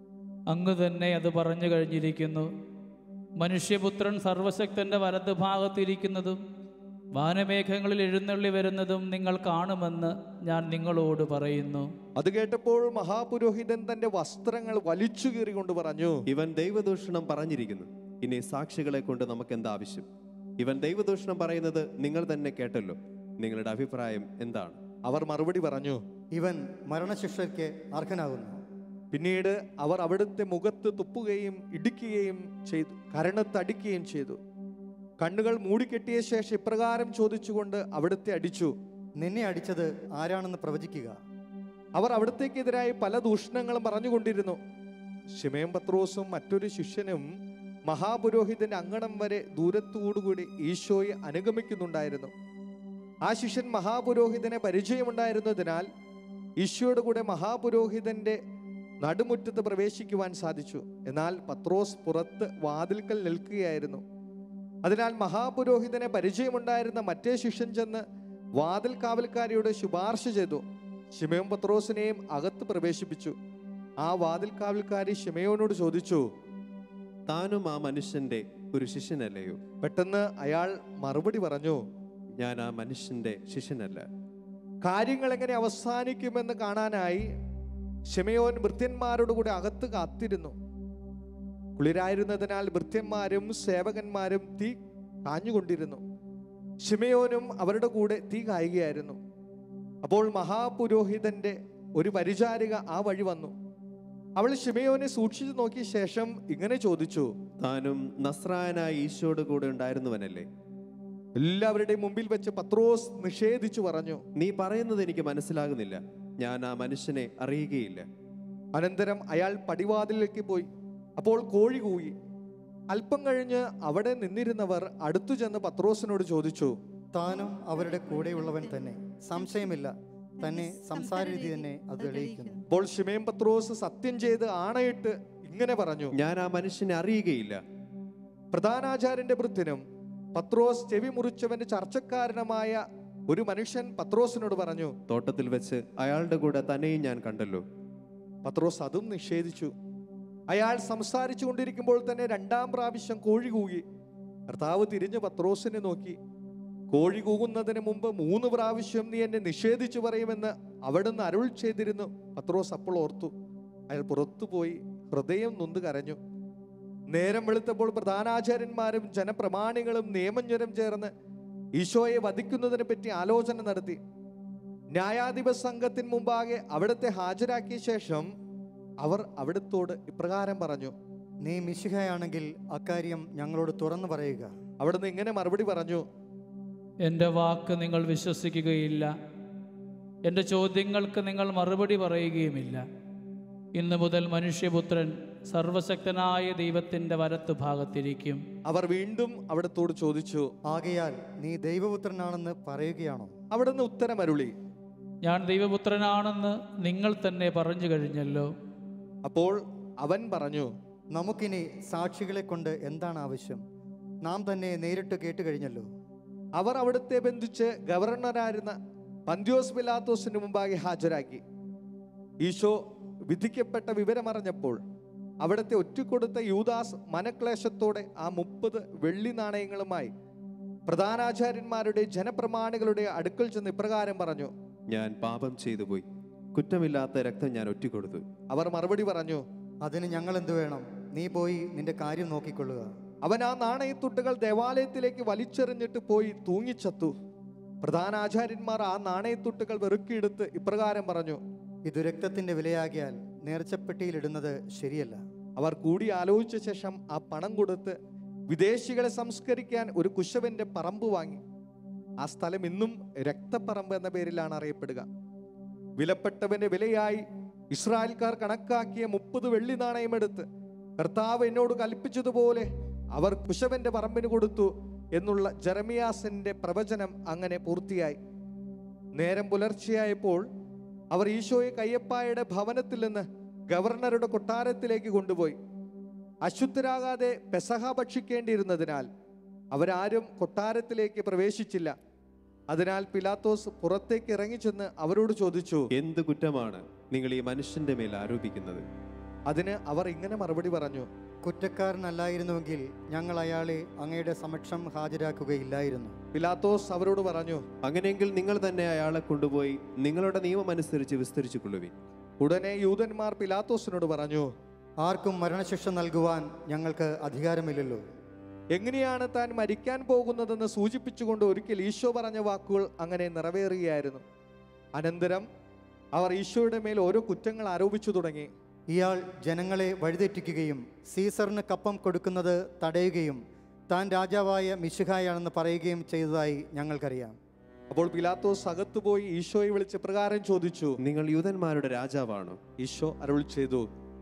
അങ്ങ് തന്നെ അത് പറഞ്ഞു കഴിഞ്ഞിരിക്കുന്നു മനുഷ്യപുത്രൻ സർവശക്തന്റെ വലത് ഭാഗത്തിരിക്കുന്നതും വാനമേഘങ്ങളിൽ എഴുന്നള്ളി വരുന്നതും നിങ്ങൾ കാണുമെന്ന് ഞാൻ നിങ്ങളോട് പറയുന്നു അത് കേട്ടപ്പോൾ മഹാപുരോഹിതൻ തന്റെ വസ്ത്രങ്ങൾ വലിച്ചു കീറിക്കൊണ്ട് പറഞ്ഞു ഇവൻ ദൈവദൂഷണം പറഞ്ഞിരിക്കുന്നു ഇനി സാക്ഷികളെ കൊണ്ട് നമുക്ക് എന്താ ആവശ്യം ഇവൻ ദൈവദൂഷണം പറയുന്നത് നിങ്ങൾ തന്നെ കേട്ടല്ലോ നിങ്ങളുടെ അഭിപ്രായം എന്താണ് അവർ മറുപടി പറഞ്ഞു ഇവൻ മരണശിക്ഷയ്ക്ക് അർഹനാകുന്നു പിന്നീട് അവർ അവിടുത്തെ മുഖത്ത് തുപ്പുകയും ഇടിക്കുകയും ചെയ്തു കരണത്തടിക്കുകയും ചെയ്തു കണ്ണുകൾ മൂടിക്കെട്ടിയ ശേഷം ഇപ്രകാരം ചോദിച്ചുകൊണ്ട് അവിടുത്തെ അടിച്ചു നിന്നെ അടിച്ചത് ആരാണെന്ന് പ്രവചിക്കുക അവർ അവിടത്തേക്കെതിരായി പല ദൂഷണങ്ങളും പറഞ്ഞുകൊണ്ടിരുന്നു ശിമയം പത്രോസും മറ്റൊരു ശിഷ്യനും മഹാപുരോഹിതന്റെ അങ്കണം വരെ ദൂരത്തോടുകൂടി ഈശോയെ അനുഗമിക്കുന്നുണ്ടായിരുന്നു ആ ശിഷ്യൻ മഹാപുരോഹിതനെ പരിചയമുണ്ടായിരുന്നതിനാൽ ഈശോയുടെ കൂടെ മഹാപുരോഹിതന്റെ നടുമുറ്റത്ത് പ്രവേശിക്കുവാൻ സാധിച്ചു എന്നാൽ പത്രോസ് പുറത്ത് വാതിൽക്കൽ നിൽക്കുകയായിരുന്നു അതിനാൽ മഹാപുരോഹിതനെ പരിചയമുണ്ടായിരുന്ന മറ്റേ ശിഷ്യൻ ചെന്ന് വാതിൽ കാവൽക്കാരിയോട് ശുപാർശ ചെയ്തു ശിമയോൻ പത്രോസിനെയും അകത്ത് പ്രവേശിപ്പിച്ചു ആ വാതിൽ കാവൽക്കാരി ശിമയോനോട് ചോദിച്ചു താനും ആ മനുഷ്യന്റെ ഒരു ശിഷ്യനല്ലയോ പെട്ടെന്ന് അയാൾ മറുപടി പറഞ്ഞു ഞാൻ ആ മനുഷ്യന്റെ ശിഷ്യനല്ല കാര്യങ്ങൾ എങ്ങനെ അവസാനിക്കുമെന്ന് കാണാനായി ശിമയോൻ ഭൃത്യന്മാരോട് കൂടെ അകത്ത് കാത്തിരുന്നു കുളിരായിരുന്നതിനാൽ ഭൃത്യന്മാരും സേവകന്മാരും തീ കാഞ്ഞുകൊണ്ടിരുന്നു ശിമയോനും അവരുടെ കൂടെ തീ കായുകയായിരുന്നു അപ്പോൾ മഹാപുരോഹിതന്റെ ഒരു പരിചാരിക ആ വഴി വന്നു അവൾ ശിമയോനെ സൂക്ഷിച്ചു നോക്കിയ ശേഷം ഇങ്ങനെ ചോദിച്ചു താനും നസ്രായനായ ഈശോയുടെ കൂടെ ഉണ്ടായിരുന്നവനല്ലേ എല്ലാവരുടെയും മുമ്പിൽ വെച്ച് പത്രോസ് നിഷേധിച്ചു പറഞ്ഞു നീ പറയുന്നത് എനിക്ക് മനസ്സിലാകുന്നില്ല ഞാൻ ആ മനുഷ്യനെ അറിയുകയില്ല അനന്തരം അയാൾ പടിവാതിലേക്ക് പോയി അപ്പോൾ കോഴി കൂകി അല്പം കഴിഞ്ഞ് അവിടെ നിന്നിരുന്നവർ അടുത്തു ചെന്ന് പത്രോസിനോട് ചോദിച്ചു താനും അവരുടെ കൂടെയുള്ളവൻ തന്നെ സംശയമില്ല തന്നെ സംസാര രീതി തന്നെ അത് തെളിയിക്കുന്നു അപ്പോൾ ഷിമേം പത്രോസ് സത്യം ചെയ്ത് ആണയിട്ട് ഇങ്ങനെ പറഞ്ഞു ഞാൻ ആ മനുഷ്യനെ അറിയുകയില്ല പ്രധാനാചാര്യന്റെ വൃത്തിനും പത്രോസ് ചെവി മുറിച്ചവന്റെ ചർച്ചക്കാരനുമായ ഒരു മനുഷ്യൻ പത്രോസിനോട് പറഞ്ഞു തോട്ടത്തിൽ വെച്ച് അയാളുടെ കൂടെ തന്നെയും ഞാൻ കണ്ടല്ലോ പത്രോസ് അതും നിഷേധിച്ചു അയാൾ സംസാരിച്ചു കൊണ്ടിരിക്കുമ്പോൾ തന്നെ രണ്ടാം പ്രാവശ്യം കോഴി കൂകി കർത്താവ് തിരിഞ്ഞ് പത്രോസിനെ നോക്കി കോഴി കൂകുന്നതിന് മുമ്പ് മൂന്ന് പ്രാവശ്യം നീ എന്നെ നിഷേധിച്ചു പറയുമെന്ന് അവിടുന്ന് അരുൾ ചെയ്തിരുന്നു പത്രോസ് അപ്പോൾ ഓർത്തു അയാൾ പുറത്തുപോയി ഹൃദയം നൊന്ത് കരഞ്ഞു നേരം വെളുത്തപ്പോൾ പ്രധാനാചാര്യന്മാരും ജനപ്രമാണികളും നിയമജ്ഞരും ചേർന്ന് ഈശോയെ വധിക്കുന്നതിനെ പറ്റി ആലോചന നടത്തി ന്യായാധിപ സംഘത്തിന് മുമ്പാകെ അവിടത്തെ ഹാജരാക്കിയ ശേഷം അവർ അവിടത്തോട് ഇപ്രകാരം പറഞ്ഞു നീ മിശിഹയാണെങ്കിൽ അക്കാര്യം ഞങ്ങളോട് തുറന്നു പറയുക അവിടുന്ന് ഇങ്ങനെ മറുപടി പറഞ്ഞു എൻ്റെ വാക്ക് നിങ്ങൾ വിശ്വസിക്കുകയില്ല എൻ്റെ ചോദ്യങ്ങൾക്ക് നിങ്ങൾ മറുപടി പറയുകയുമില്ല ഇന്നു മുതൽ മനുഷ്യപുത്രൻ സർവശക്തനായ ദൈവത്തിൻ്റെ വലത്ത് ഭാഗത്തിരിക്കും അവർ വീണ്ടും അവിടത്തോട് ചോദിച്ചു ആകയാൽ നീ ദൈവപുത്രനാണെന്ന് പറയുകയാണോ അവിടുന്ന് ഉത്തരമരുളി ഞാൻ ദൈവപുത്രനാണെന്ന് നിങ്ങൾ തന്നെ പറഞ്ഞു കഴിഞ്ഞല്ലോ അപ്പോൾ അവൻ പറഞ്ഞു നമുക്കിനി സാക്ഷികളെ കൊണ്ട് എന്താണ് ആവശ്യം നാം തന്നെ നേരിട്ട് കേട്ട് കഴിഞ്ഞല്ലോ അവർ അവിടുത്തെ ബന്ധിച്ച് ഗവർണറായിരുന്ന പന്ത്യോസ് പിലാത്തോസിന് മുമ്പാകെ ഹാജരാക്കി ഈശോ വിധിക്കപ്പെട്ട വിവരമറിഞ്ഞപ്പോൾ അവിടുത്തെ ഒറ്റിക്കൊടുത്ത യൂദാസ് മനക്ലേശത്തോടെ ആ മുപ്പത് വെള്ളി നാണയങ്ങളുമായി പ്രധാനാചാര്യന്മാരുടെ ജനപ്രമാണികളുടെ അടുക്കൽ ചെന്ന് ഇപ്രകാരം പറഞ്ഞു ഞാൻ പാപം ചെയ്തു പോയി കുറ്റമില്ലാത്ത രക്തം ഞാൻ ഒറ്റിക്കൊടുത്തു അവർ മറുപടി പറഞ്ഞു അതിന് ഞങ്ങൾ എന്തു വേണം നീ പോയി നിന്റെ കാര്യം നോക്കിക്കൊള്ളുക അവൻ ആ നാണയത്തുട്ടുകൾ ദേവാലയത്തിലേക്ക് വലിച്ചെറിഞ്ഞിട്ട് പോയി തൂങ്ങിച്ചത്തു പ്രധാനാചാര്യന്മാർ ആ നാണയത്തുട്ടുകൾ വെറുക്കിയെടുത്ത് ഇപ്രകാരം പറഞ്ഞു ഇത് രക്തത്തിന്റെ വിലയാകിയാൽ നേർച്ചപ്പെട്ടിയിലിടുന്നത് ശരിയല്ല അവർ കൂടി ആലോചിച്ച ശേഷം ആ പണം കൊടുത്ത് വിദേശികളെ സംസ്കരിക്കാൻ ഒരു കുശവന്റെ പറമ്പ് വാങ്ങി ആ സ്ഥലം ഇന്നും രക്തപ്പറമ്പ് എന്ന പേരിലാണ് അറിയപ്പെടുക വിലപ്പെട്ടവന്റെ വിലയായി ഇസ്രായേൽക്കാർ കണക്കാക്കിയ മുപ്പത് വെള്ളി നാണയമെടുത്ത് കർത്താവ് എന്നോട് കൽപ്പിച്ചതുപോലെ അവർ കുശവന്റെ പറമ്പിന് കൊടുത്തു എന്നുള്ള ജെറമിയാസിന്റെ പ്രവചനം അങ്ങനെ പൂർത്തിയായി നേരം പുലർച്ചെയായപ്പോൾ അവർ ഈശോയെ കയ്യപ്പായുടെ ഭവനത്തിൽ നിന്ന് ഗവർണറുടെ കൊട്ടാരത്തിലേക്ക് കൊണ്ടുപോയി അശുദ്ധരാകാതെ പെസഹ ഭക്ഷിക്കേണ്ടിയിരുന്നതിനാൽ അവരാരും കൊട്ടാരത്തിലേക്ക് പ്രവേശിച്ചില്ല അതിനാൽ പിലാത്തോസ് പുറത്തേക്ക് ഇറങ്ങിച്ചെന്ന് അവരോട് ചോദിച്ചു എന്ത് കുറ്റമാണ് നിങ്ങൾ ഈ മനുഷ്യന്റെ മേൽ ആരോപിക്കുന്നത് അതിന് അവർ ഇങ്ങനെ മറുപടി പറഞ്ഞു കുറ്റക്കാരനല്ലായിരുന്നുവെങ്കിൽ ഞങ്ങൾ അയാളെ അങ്ങയുടെ സമക്ഷം ഹാജരാക്കുകയില്ലായിരുന്നു പിലാത്തോസ് അവരോട് പറഞ്ഞു അങ്ങനെയെങ്കിൽ നിങ്ങൾ തന്നെ അയാളെ കൊണ്ടുപോയി നിങ്ങളുടെ നിയമമനുസരിച്ച് വിസ്തരിച്ചു കൊള്ളുവിൻ ഉടനെ യൂതന്മാർ പിലാത്തോസിനോട് പറഞ്ഞു ആർക്കും മരണശിക്ഷ നൽകുവാൻ ഞങ്ങൾക്ക് അധികാരമില്ലല്ലോ എങ്ങനെയാണ് താൻ മരിക്കാൻ പോകുന്നതെന്ന് സൂചിപ്പിച്ചുകൊണ്ട് ഒരിക്കൽ ഈശോ പറഞ്ഞ വാക്കുകൾ അങ്ങനെ നിറവേറുകയായിരുന്നു അനന്തരം അവർ ഈശോയുടെ മേൽ ഓരോ കുറ്റങ്ങൾ ആരോപിച്ചു തുടങ്ങി ഇയാൾ ജനങ്ങളെ വഴിതെറ്റിക്കുകയും സീസറിന് കപ്പം കൊടുക്കുന്നത് തടയുകയും താൻ രാജാവായ മിശിഹായാണെന്ന് പറയുകയും ചെയ്തതായി ഞങ്ങൾക്കറിയാം അപ്പോൾ പിലാത്തോസ് അകത്തു പോയി ഈശോയെ വിളിച്ച് പ്രകാരം ചോദിച്ചു നിങ്ങൾ യൂതന്മാരുടെ രാജാവാണോ ഈശോ അരുൾ ചെയ്തു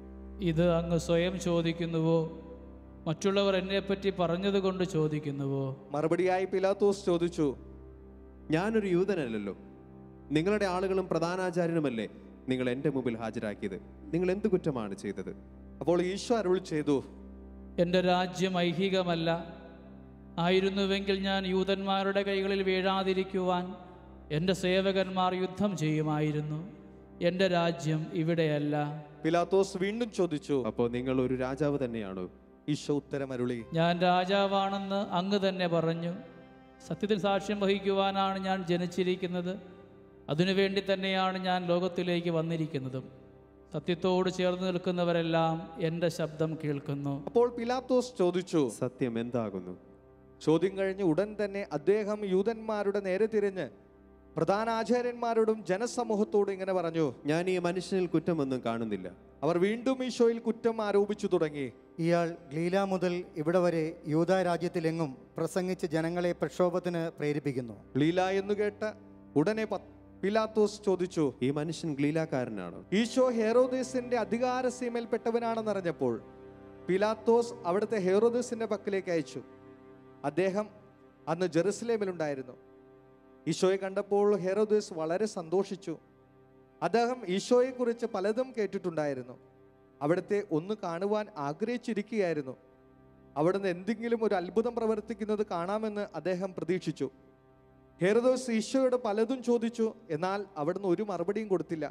ഇത് അങ്ങ് സ്വയം ചോദിക്കുന്നുവോ മറ്റുള്ളവർ എന്നെപ്പറ്റി പറഞ്ഞതുകൊണ്ട് ചോദിക്കുന്നുവോ മറുപടിയായി പിലാത്തോസ് ചോദിച്ചു ഞാനൊരു യൂതനല്ലല്ലോ നിങ്ങളുടെ ആളുകളും പ്രധാനാചാര്യനുമല്ലേ നിങ്ങൾ എൻ്റെ മുമ്പിൽ ഹാജരാക്കിയത് നിങ്ങൾ എന്ത് കുറ്റമാണ് ചെയ്തത് അപ്പോൾ ഈശോ അരുൾ ചെയ്തു എൻ്റെ രാജ്യം ഐഹികമല്ല ആയിരുന്നുവെങ്കിൽ ഞാൻ യൂതന്മാരുടെ കൈകളിൽ വീഴാതിരിക്കുവാൻ എൻ്റെ സേവകന്മാർ യുദ്ധം ചെയ്യുമായിരുന്നു എൻ്റെ രാജ്യം ഇവിടെയല്ല പിലാത്തോസ് വീണ്ടും ചോദിച്ചു അപ്പോൾ നിങ്ങൾ ഒരു രാജാവ് തന്നെയാണോ ഈശോ ഉത്തരമരുളി ഞാൻ രാജാവാണെന്ന് അങ്ങ് തന്നെ പറഞ്ഞു സത്യത്തിൽ സാക്ഷ്യം വഹിക്കുവാനാണ് ഞാൻ ജനിച്ചിരിക്കുന്നത് അതിനുവേണ്ടി തന്നെയാണ് ഞാൻ ലോകത്തിലേക്ക് വന്നിരിക്കുന്നതും സത്യത്തോട് ചേർന്ന് നിൽക്കുന്നവരെല്ലാം എൻ്റെ ശബ്ദം കേൾക്കുന്നു അപ്പോൾ പിലാത്തോസ് ചോദിച്ചു സത്യം എന്താകുന്നു ചോദ്യം കഴിഞ്ഞ് ഉടൻ തന്നെ അദ്ദേഹം യൂതന്മാരുടെ നേരെ തിരിഞ്ഞ് പ്രധാന ആചാര്യന്മാരോടും ജനസമൂഹത്തോടും ഇങ്ങനെ പറഞ്ഞു ഞാൻ ഈ മനുഷ്യനിൽ കുറ്റമൊന്നും കാണുന്നില്ല അവർ വീണ്ടും ഈശോയിൽ കുറ്റം ആരോപിച്ചു തുടങ്ങി ഇയാൾ ഗലീല മുതൽ ഇവിടെ വരെ യൂത രാജ്യത്തിലെങ്ങും പ്രസംഗിച്ച് ജനങ്ങളെ പ്രക്ഷോഭത്തിന് പ്രേരിപ്പിക്കുന്നു ലീല എന്ന് കേട്ട ഉടനെ പ- പിലാത്തോസ് ചോദിച്ചു ഈ മനുഷ്യൻ ഗ്ലീലാക്കാരനാണോ ഈശോ ഹെറോദേസിന്റെ അധികാര സീമയിൽപ്പെട്ടവനാണെന്നറിഞ്ഞപ്പോൾ പിലാത്തോസ് അവിടുത്തെ ഹെറോദേസിന്റെ പക്കലേക്ക് അയച്ചു അദ്ദേഹം അന്ന് ജെറുസലേമിലുണ്ടായിരുന്നു ഈശോയെ കണ്ടപ്പോൾ ഹെറോദേസ് വളരെ സന്തോഷിച്ചു അദ്ദേഹം ഈശോയെക്കുറിച്ച് പലതും കേട്ടിട്ടുണ്ടായിരുന്നു അവിടുത്തെ ഒന്ന് കാണുവാൻ ആഗ്രഹിച്ചിരിക്കുകയായിരുന്നു അവിടുന്ന് എന്തെങ്കിലും ഒരു അത്ഭുതം പ്രവർത്തിക്കുന്നത് കാണാമെന്ന് അദ്ദേഹം പ്രതീക്ഷിച്ചു ഹെറോദോസ് ഈശോയോട് പലതും ചോദിച്ചു എന്നാൽ അവിടുന്ന് ഒരു മറുപടിയും കൊടുത്തില്ല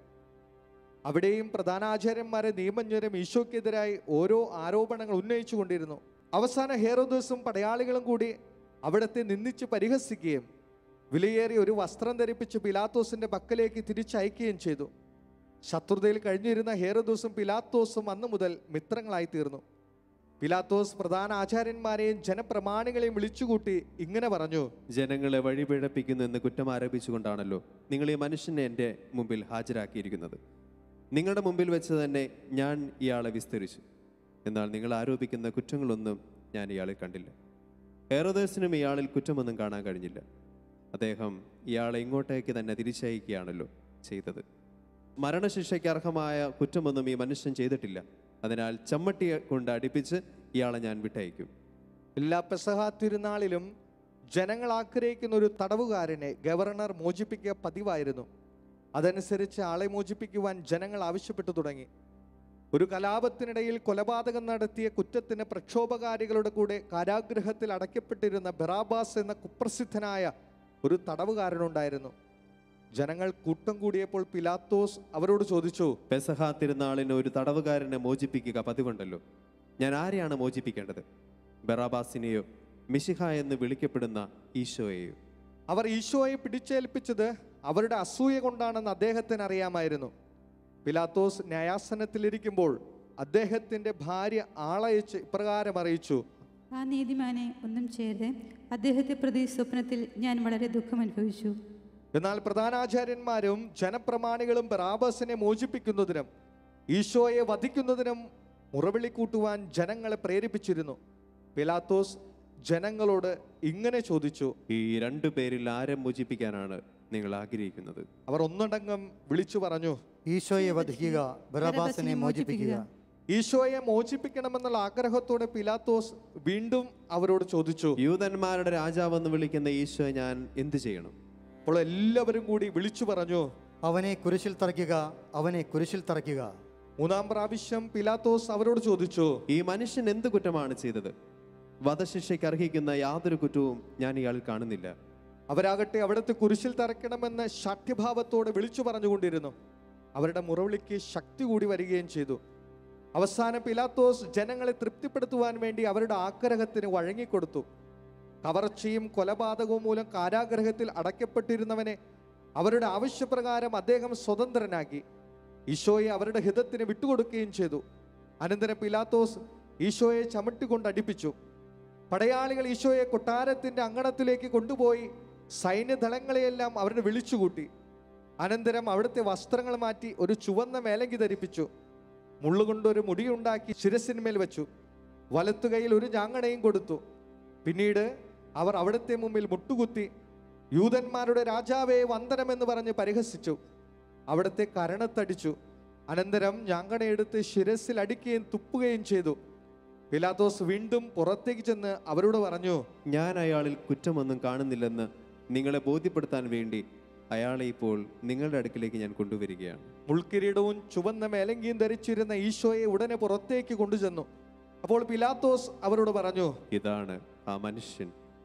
അവിടെയും പ്രധാനാചാര്യന്മാരെ നിയമജ്ഞരും ഈശോയ്ക്കെതിരായി ഓരോ ആരോപണങ്ങൾ ഉന്നയിച്ചു കൊണ്ടിരുന്നു അവസാന ഹേറോദോസും പടയാളികളും കൂടി അവിടത്തെ നിന്ദിച്ച് പരിഹസിക്കുകയും വിലയേറിയ ഒരു വസ്ത്രം ധരിപ്പിച്ച് പിലാത്തോസിന്റെ പക്കലേക്ക് തിരിച്ചയക്കുകയും ചെയ്തു ശത്രുതയിൽ കഴിഞ്ഞിരുന്ന ഹേറോദോസും പിലാത്തോസും അന്നു മുതൽ മിത്രങ്ങളായി തീർന്നു പിലാത്തോസ് പ്രധാന ആചാര്യന്മാരെയും ജനപ്രമാണികളെയും വിളിച്ചുകൂട്ടി ഇങ്ങനെ പറഞ്ഞു ജനങ്ങളെ വഴിപിഴപ്പിക്കുന്നു എന്ന് കുറ്റം ആരോപിച്ചുകൊണ്ടാണല്ലോ നിങ്ങൾ ഈ മനുഷ്യനെ എൻ്റെ മുമ്പിൽ ഹാജരാക്കിയിരിക്കുന്നത് നിങ്ങളുടെ മുമ്പിൽ വെച്ച് തന്നെ ഞാൻ ഇയാളെ വിസ്തരിച്ചു എന്നാൽ നിങ്ങൾ ആരോപിക്കുന്ന കുറ്റങ്ങളൊന്നും ഞാൻ ഇയാളിൽ കണ്ടില്ല ഹെറോദേസിനും ഇയാളിൽ കുറ്റമൊന്നും കാണാൻ കഴിഞ്ഞില്ല അദ്ദേഹം ഇയാളെ ഇങ്ങോട്ടേക്ക് തന്നെ തിരിച്ചയക്കുകയാണല്ലോ ചെയ്തത് മരണശിക്ഷയ്ക്ക് അർഹമായ കുറ്റമൊന്നും ഈ മനുഷ്യൻ ചെയ്തിട്ടില്ല അതിനാൽ ചമ്മട്ടി കൊണ്ട് അടിപ്പിച്ച് ഇയാളെ ഞാൻ വിട്ടയക്കും എല്ലാ പെസഹ തിരുനാളിലും ജനങ്ങൾ ആഗ്രഹിക്കുന്ന ഒരു തടവുകാരനെ ഗവർണർ മോചിപ്പിക്കുക പതിവായിരുന്നു അതനുസരിച്ച് ആളെ മോചിപ്പിക്കുവാൻ ജനങ്ങൾ ആവശ്യപ്പെട്ടു തുടങ്ങി ഒരു കലാപത്തിനിടയിൽ കൊലപാതകം നടത്തിയ കുറ്റത്തിന് പ്രക്ഷോഭകാരികളുടെ കൂടെ കാരാഗൃഹത്തിൽ അടയ്ക്കപ്പെട്ടിരുന്ന ബെറാബാസ് എന്ന കുപ്രസിദ്ധനായ ഒരു തടവുകാരനുണ്ടായിരുന്നു ജനങ്ങൾ കൂട്ടം കൂടിയപ്പോൾ പിലാത്തോസ് അവരോട് ചോദിച്ചു പെസഹ തിരുനാളിന് ഒരു തടവുകാരനെ മോചിപ്പിക്കുക പതിവുണ്ടല്ലോ ഞാൻ ആരെയാണ് മോചിപ്പിക്കേണ്ടത് ബറാബാസിനെയോ മിശിഹ എന്ന് വിളിക്കപ്പെടുന്ന ഈശോയെയോ അവർ ഈശോയെ പിടിച്ചേൽപ്പിച്ചത് അവരുടെ അസൂയ കൊണ്ടാണെന്ന് അദ്ദേഹത്തിന് അറിയാമായിരുന്നു പിലാത്തോസ് ന്യായാസനത്തിലിരിക്കുമ്പോൾ അദ്ദേഹത്തിന്റെ ഭാര്യ ആളയച്ച് ഇപ്രകാരം അറിയിച്ചു ആ നീതിമാനെ ഒന്നും ചെയ്ത് അദ്ദേഹത്തെ പ്രതി സ്വപ്നത്തിൽ ഞാൻ വളരെ ദുഃഖം അനുഭവിച്ചു എന്നാൽ പ്രധാനാചാര്യന്മാരും ജനപ്രമാണികളും ബറാബസിനെ മോചിപ്പിക്കുന്നതിനും ഈശോയെ വധിക്കുന്നതിനും മുറവിളി കൂട്ടുവാൻ ജനങ്ങളെ പ്രേരിപ്പിച്ചിരുന്നു പിലാത്തോസ് ജനങ്ങളോട് ഇങ്ങനെ ചോദിച്ചു ഈ രണ്ടു പേരിൽ ആരെ മോചിപ്പിക്കാനാണ് നിങ്ങൾ ആഗ്രഹിക്കുന്നത് അവർ ഒന്നടങ്കം വിളിച്ചു പറഞ്ഞു ഈശോയെ വധിക്കുക ബറാബാസിനെ മോചിപ്പിക്കുക ഈശോയെ മോചിപ്പിക്കണമെന്നുള്ള ആഗ്രഹത്തോടെ പിലാത്തോസ് വീണ്ടും അവരോട് ചോദിച്ചു യൂതന്മാരുടെ രാജാവെന്ന് വിളിക്കുന്ന ഈശോ ഞാൻ എന്ത് ചെയ്യണം അപ്പോൾ എല്ലാവരും കൂടി വിളിച്ചു പറഞ്ഞു അവനെ കുരിശിൽ തറയ്ക്കുക അവനെ കുരിശിൽ തറയ്ക്കുക മൂന്നാം പ്രാവശ്യം പിലാത്തോസ് അവരോട് ചോദിച്ചു ഈ മനുഷ്യൻ എന്ത് കുറ്റമാണ് ചെയ്തത് വധശിക്ഷയ്ക്ക് അർഹിക്കുന്ന യാതൊരു കുറ്റവും ഞാൻ ഇയാളിൽ കാണുന്നില്ല അവരാകട്ടെ അവിടുത്തെ കുരിശിൽ തറയ്ക്കണമെന്ന് ശാഠ്യഭാവത്തോടെ വിളിച്ചു പറഞ്ഞുകൊണ്ടിരുന്നു അവരുടെ മുറവിളിക്ക് ശക്തി കൂടി വരികയും ചെയ്തു അവസാനം പിലാത്തോസ് ജനങ്ങളെ തൃപ്തിപ്പെടുത്തുവാൻ വേണ്ടി അവരുടെ ആഗ്രഹത്തിന് വഴങ്ങിക്കൊടുത്തു കവർച്ചയും കൊലപാതകവും മൂലം കാരാഗ്രഹത്തിൽ അടയ്ക്കപ്പെട്ടിരുന്നവനെ അവരുടെ ആവശ്യപ്രകാരം അദ്ദേഹം സ്വതന്ത്രനാക്കി ഈശോയെ അവരുടെ ഹിതത്തിന് വിട്ടുകൊടുക്കുകയും ചെയ്തു അനന്തരം പിലാത്തോസ് ഈശോയെ ചവിട്ടിക്കൊണ്ട് അടിപ്പിച്ചു പടയാളികൾ ഈശോയെ കൊട്ടാരത്തിന്റെ അങ്കണത്തിലേക്ക് കൊണ്ടുപോയി സൈന്യദളങ്ങളെയെല്ലാം അവരുടെ വിളിച്ചുകൂട്ടി അനന്തരം അവിടുത്തെ വസ്ത്രങ്ങൾ മാറ്റി ഒരു ചുവന്ന മേലങ്കി ധരിപ്പിച്ചു മുള്ളുകൊണ്ടൊരു മുടിയുണ്ടാക്കി ശിരസിന്മേൽ വെച്ചു വലത്തുകൈയിൽ ഒരു ഞാങ്ങണയും കൊടുത്തു പിന്നീട് അവർ അവിടുത്തെ മുമ്പിൽ മുട്ടുകുത്തി യൂതന്മാരുടെ രാജാവേ വന്ദനമെന്ന് പറഞ്ഞ് പരിഹസിച്ചു അവിടുത്തെ കരണത്തടിച്ചു അനന്തരം ഞാങ്ങണയെടുത്ത് ശിരസിൽ അടിക്കുകയും തുപ്പുകയും ചെയ്തു പിലാത്തോസ് വീണ്ടും പുറത്തേക്ക് ചെന്ന് അവരോട് പറഞ്ഞു ഞാൻ അയാളിൽ കുറ്റമൊന്നും കാണുന്നില്ലെന്ന് നിങ്ങളെ ബോധ്യപ്പെടുത്താൻ വേണ്ടി അയാളെ ഇപ്പോൾ നിങ്ങളുടെ അടുക്കിലേക്ക് ഞാൻ കൊണ്ടുവരികയാണ് മുൾക്കിരീടവും ചുവന്ന മേലങ്കിയും ധരിച്ചിരുന്ന ഈശോയെ ഉടനെ പുറത്തേക്ക് കൊണ്ടുചെന്നു അപ്പോൾ പിലാത്തോസ് അവരോട് പറഞ്ഞു ഇതാണ് ആ മനുഷ്യൻ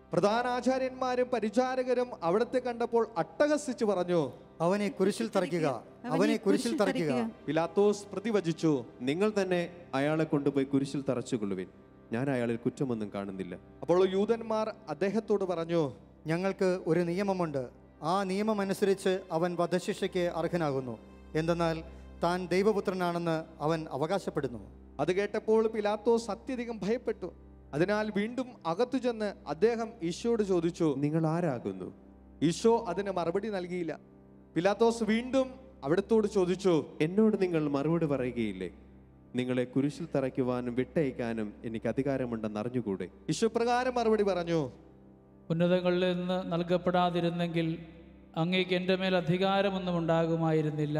പ്രധാനാചാര്യന്മാരും പരിചാരകരും അവിടത്തെ കണ്ടപ്പോൾ അട്ടഹസിച്ചു പറഞ്ഞു അവനെ കുരിശിൽ തറയ്ക്കുക അവനെ കുരിശിൽ തറയ്ക്കുക പിലാത്തോസ് പ്രതിവചിച്ചു നിങ്ങൾ തന്നെ അയാളെ കൊണ്ടുപോയി കുരിശിൽ തറച്ചുകൊള്ളുവിൻ ഞാൻ അയാളിൽ കുറ്റമൊന്നും കാണുന്നില്ല അപ്പോൾ യൂതന്മാർ അദ്ദേഹത്തോട് പറഞ്ഞു ഞങ്ങൾക്ക് ഒരു നിയമമുണ്ട് ആ നിയമം അനുസരിച്ച് അവൻ വധശിക്ഷയ്ക്ക് അർഹനാകുന്നു എന്തെന്നാൽ താൻ ദൈവപുത്രനാണെന്ന് അവൻ അവകാശപ്പെടുന്നു അത് കേട്ടപ്പോൾ പിലാത്തോസ് അത്യധികം ഭയപ്പെട്ടു അതിനാൽ വീണ്ടും അകത്തു ചെന്ന് അദ്ദേഹം ഈശോയോട് ചോദിച്ചു നിങ്ങൾ ആരാകുന്നു ഈശോ അതിന് മറുപടി നൽകിയില്ല പിലാത്തോസ് വീണ്ടും അവിടത്തോട് ചോദിച്ചു എന്നോട് നിങ്ങൾ മറുപടി പറയുകയില്ലേ നിങ്ങളെ കുരിശിൽ തറയ്ക്കുവാനും വിട്ടയക്കാനും എനിക്ക് അധികാരമുണ്ടെന്ന് അറിഞ്ഞുകൂടെ ഈശോ പ്രകാരം മറുപടി പറഞ്ഞു ഉന്നതങ്ങളിൽ നിന്ന് നൽകപ്പെടാതിരുന്നെങ്കിൽ അങ്ങേക്ക് എൻ്റെ മേൽ അധികാരമൊന്നും ഉണ്ടാകുമായിരുന്നില്ല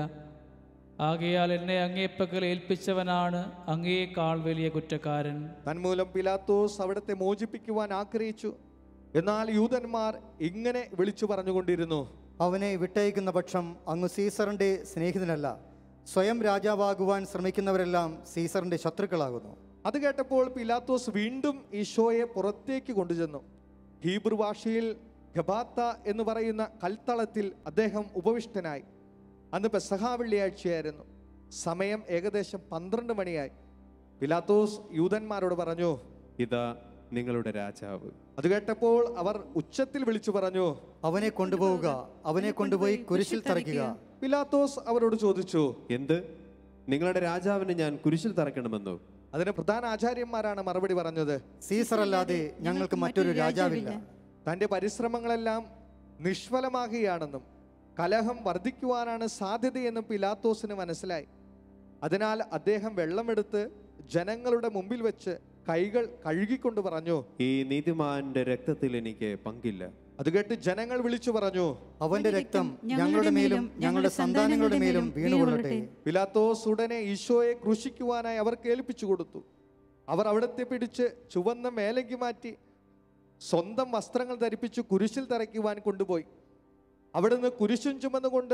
ആകയാൽ എന്നെ അങ്ങേപ്പക്കൽ ഏൽപ്പിച്ചവനാണ് അങ്ങേക്കാൾ വലിയ കുറ്റക്കാരൻ തന്മൂലം പിലാത്തോസ് അവിടത്തെ മോചിപ്പിക്കുവാൻ ആഗ്രഹിച്ചു എന്നാൽ യൂതന്മാർ ഇങ്ങനെ വിളിച്ചു പറഞ്ഞുകൊണ്ടിരുന്നു അവനെ വിട്ടയക്കുന്ന പക്ഷം അങ്ങ് സീസറിന്റെ സ്നേഹിതനല്ല സ്വയം രാജാവാകുവാൻ ശ്രമിക്കുന്നവരെല്ലാം സീസറിന്റെ ശത്രുക്കളാകുന്നു അത് കേട്ടപ്പോൾ പിലാത്തോസ് വീണ്ടും ഈശോയെ പുറത്തേക്ക് കൊണ്ടുചെന്നു ഹീബ്രു ഭാഷയിൽ ഗബാത്ത എന്ന് പറയുന്ന കൽത്തളത്തിൽ അദ്ദേഹം ഉപവിഷ്ടനായി അന്ന് പെസഹ വെള്ളിയാഴ്ചയായിരുന്നു സമയം ഏകദേശം പന്ത്രണ്ട് മണിയായി പിലാത്തോസ് യൂതന്മാരോട് പറഞ്ഞു ഇതാ നിങ്ങളുടെ രാജാവ് അത് കേട്ടപ്പോൾ അവർ ഉച്ചത്തിൽ വിളിച്ചു പറഞ്ഞു അവനെ കൊണ്ടുപോവുക അവനെ കൊണ്ടുപോയി കുരിശിൽ തറയ്ക്കുക പിലാത്തോസ് അവരോട് ചോദിച്ചു എന്ത് നിങ്ങളുടെ രാജാവിനെ ഞാൻ കുരിശിൽ തറയ്ക്കണമെന്നോ അതിന് പ്രധാന ആചാര്യന്മാരാണ് മറുപടി പറഞ്ഞത് സീസർ അല്ലാതെ ഞങ്ങൾക്ക് മറ്റൊരു രാജാവില്ല തന്റെ പരിശ്രമങ്ങളെല്ലാം നിഷ്ഫലമാകുകയാണെന്നും കലഹം വർദ്ധിക്കുവാനാണ് സാധ്യതയെന്നും പിലാത്തോസിന് മനസ്സിലായി അതിനാൽ അദ്ദേഹം വെള്ളമെടുത്ത് ജനങ്ങളുടെ മുമ്പിൽ വെച്ച് കൈകൾ കഴുകിക്കൊണ്ട് പറഞ്ഞു ഈ നീതിമാന്റെ രക്തത്തിൽ എനിക്ക് പങ്കില്ല അത് കേട്ട് ജനങ്ങൾ വിളിച്ചു പറഞ്ഞു അവന്റെ രക്തം ഞങ്ങളുടെ മേലും ഞങ്ങളുടെ സന്താനങ്ങളുടെ മേലും വീണുകൊള്ളട്ടെ പിലാത്തോസ് ഉടനെ ഈശോയെ ക്രൂശിക്കുവാനായി അവർക്ക് ഏൽപ്പിച്ചു കൊടുത്തു അവർ അവിടത്തെ പിടിച്ച് ചുവന്ന മേലങ്കി മാറ്റി സ്വന്തം വസ്ത്രങ്ങൾ ധരിപ്പിച്ച് കുരിശിൽ തറയ്ക്കുവാൻ കൊണ്ടുപോയി അവിടുന്ന് കുരിശും ചുമന്നുകൊണ്ട്